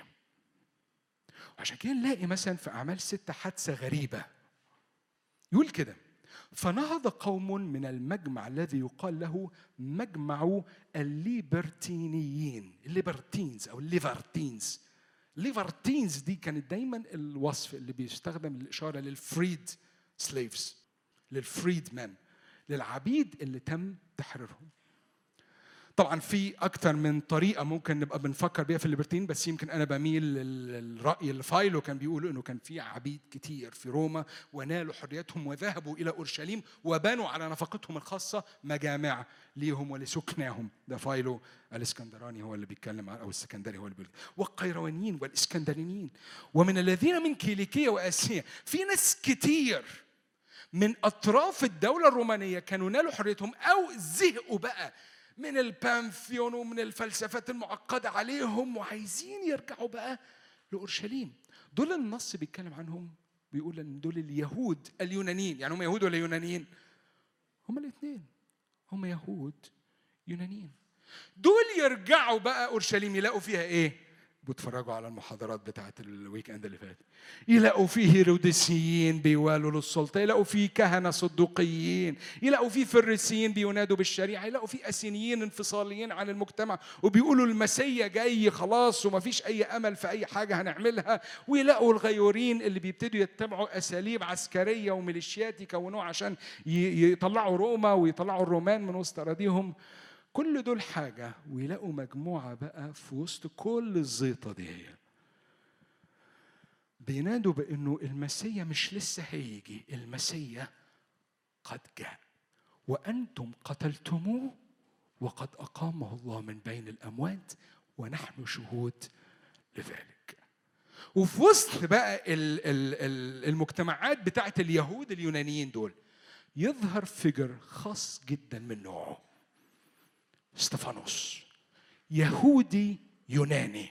وعشان كده نلاقي مثلا في اعمال ستة حادثه غريبه يقول كده فنهض قوم من المجمع الذي يقال له مجمع الليبرتينيين الليبرتينز او الليفرتينز ليفرتينز دي كانت دايما الوصف اللي بيستخدم للاشاره للفريد سليفز للفريد مان للعبيد اللي تم تحريرهم طبعا في اكثر من طريقه ممكن نبقى بنفكر بيها في الليبرتين بس يمكن انا بميل للراي اللي فايلو كان بيقول انه كان في عبيد كتير في روما ونالوا حريتهم وذهبوا الى اورشليم وبنوا على نفقتهم الخاصه مجامع ليهم ولسكناهم ده فايلو الاسكندراني هو اللي بيتكلم او السكندري هو اللي بيقول والقيروانيين والاسكندرانيين ومن الذين من كيليكيه واسيا في ناس كتير من اطراف الدوله الرومانيه كانوا نالوا حريتهم او زهقوا بقى من البانثيون ومن الفلسفات المعقدة عليهم وعايزين يرجعوا بقى لأورشليم دول النص بيتكلم عنهم بيقول ان دول اليهود اليونانيين يعني هم يهود ولا يونانيين هم الاثنين هم يهود يونانيين دول يرجعوا بقى اورشليم يلاقوا فيها ايه بيتفرجوا على المحاضرات بتاعت الويك اند اللي فات يلاقوا فيه هيروديسيين بيوالوا للسلطه يلاقوا فيه كهنه صدوقيين يلاقوا فيه فريسيين بينادوا بالشريعه يلاقوا فيه اسينيين انفصاليين عن المجتمع وبيقولوا المسيا جاي خلاص ومفيش اي امل في اي حاجه هنعملها ويلاقوا الغيورين اللي بيبتدوا يتبعوا اساليب عسكريه وميليشيات يكونوها عشان يطلعوا روما ويطلعوا الرومان من وسط اراضيهم كل دول حاجة ويلاقوا مجموعة بقى في وسط كل الزيطة دي هي بينادوا بانه المسيا مش لسه هيجي المسيا قد جاء وانتم قتلتموه وقد اقامه الله من بين الاموات ونحن شهود لذلك وفي وسط بقى ال- ال- ال- المجتمعات بتاعت اليهود اليونانيين دول يظهر فيجر خاص جدا من نوعه استفانوس يهودي يوناني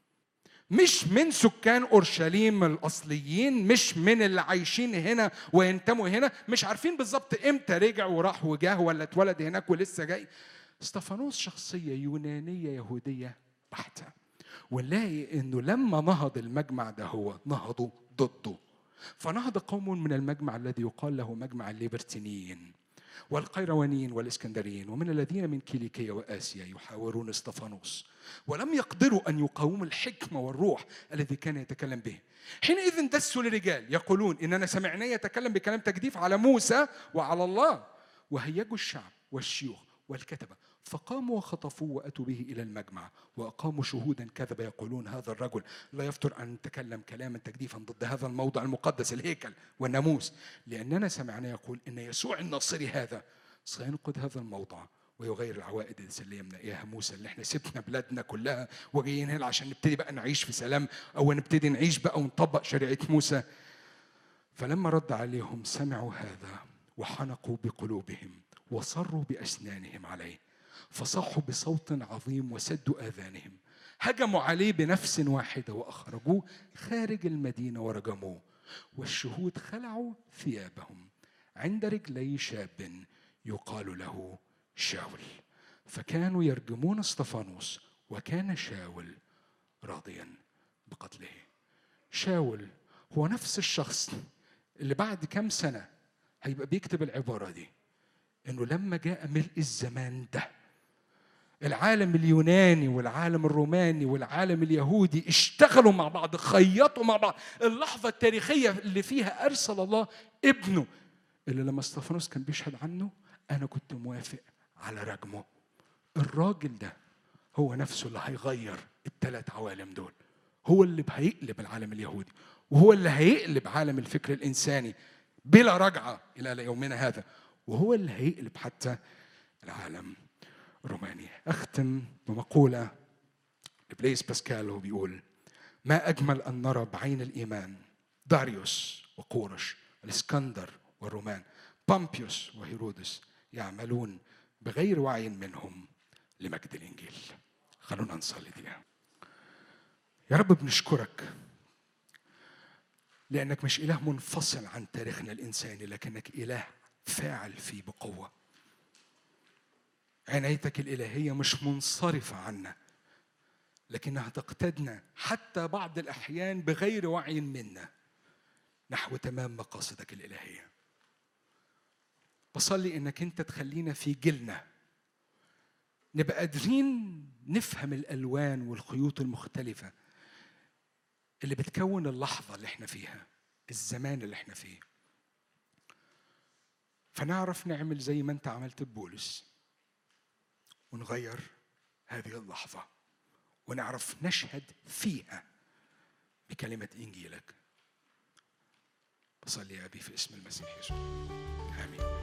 مش من سكان اورشليم الاصليين مش من اللي عايشين هنا وينتموا هنا مش عارفين بالظبط امتى رجع وراح وجاه ولا اتولد هناك ولسه جاي استفانوس شخصيه يونانيه يهوديه بحته ونلاقي انه لما نهض المجمع ده هو نهضوا ضده فنهض قوم من المجمع الذي يقال له مجمع الليبرتينيين والقيروانيين والاسكندريين ومن الذين من كيليكية وآسيا يحاورون استفانوس ولم يقدروا أن يقاوموا الحكمة والروح الذي كان يتكلم به حينئذ دسوا للرجال يقولون إننا سمعناه يتكلم بكلام تجديف على موسى وعلى الله وهيجوا الشعب والشيوخ والكتبة فقاموا وخطفوه وأتوا به إلى المجمع وأقاموا شهودا كذبة يقولون هذا الرجل لا يفتر أن يتكلم كلاما تجديفا ضد هذا الموضع المقدس الهيكل والناموس لأننا سمعنا يقول إن يسوع الناصري هذا سينقذ هذا الموضع ويغير العوائد اللي سلمنا اياها موسى اللي احنا سبنا بلادنا كلها وجايين هنا عشان نبتدي بقى نعيش في سلام او نبتدي نعيش بقى ونطبق شريعه موسى فلما رد عليهم سمعوا هذا وحنقوا بقلوبهم وصروا باسنانهم عليه فصحوا بصوت عظيم وسدوا اذانهم هجموا عليه بنفس واحده واخرجوه خارج المدينه ورجموه والشهود خلعوا ثيابهم عند رجلي شاب يقال له شاول فكانوا يرجمون اسطفانوس وكان شاول راضيا بقتله شاول هو نفس الشخص اللي بعد كام سنة هيبقى بيكتب العبارة دي إنه لما جاء ملء الزمان ده العالم اليوناني والعالم الروماني والعالم اليهودي اشتغلوا مع بعض خيطوا مع بعض اللحظة التاريخية اللي فيها أرسل الله ابنه اللي لما استفانوس كان بيشهد عنه أنا كنت موافق على رجمه الراجل ده هو نفسه اللي هيغير الثلاث عوالم دول هو اللي هيقلب العالم اليهودي وهو اللي هيقلب عالم الفكر الإنساني بلا رجعة إلى يومنا هذا وهو اللي هيقلب حتى العالم الروماني أختم بمقولة لبليس باسكال وهو بيقول ما أجمل أن نرى بعين الإيمان داريوس وقورش الإسكندر والرومان بامبيوس وهيرودس يعملون بغير وعي منهم لمجد الإنجيل خلونا نصلي دقيقة يا رب بنشكرك لأنك مش إله منفصل عن تاريخنا الإنساني لكنك إله فاعل فيه بقوة عنايتك الإلهية مش منصرفة عنا لكنها تقتدنا حتى بعض الأحيان بغير وعي منا نحو تمام مقاصدك الإلهية بصلي إنك أنت تخلينا في جيلنا نبقى قادرين نفهم الألوان والخيوط المختلفة اللي بتكون اللحظة اللي احنا فيها الزمان اللي احنا فيه فنعرف نعمل زي ما انت عملت ببولس ونغير هذه اللحظة ونعرف نشهد فيها بكلمة إنجيلك بصلي يا أبي في اسم المسيح يسوع آمين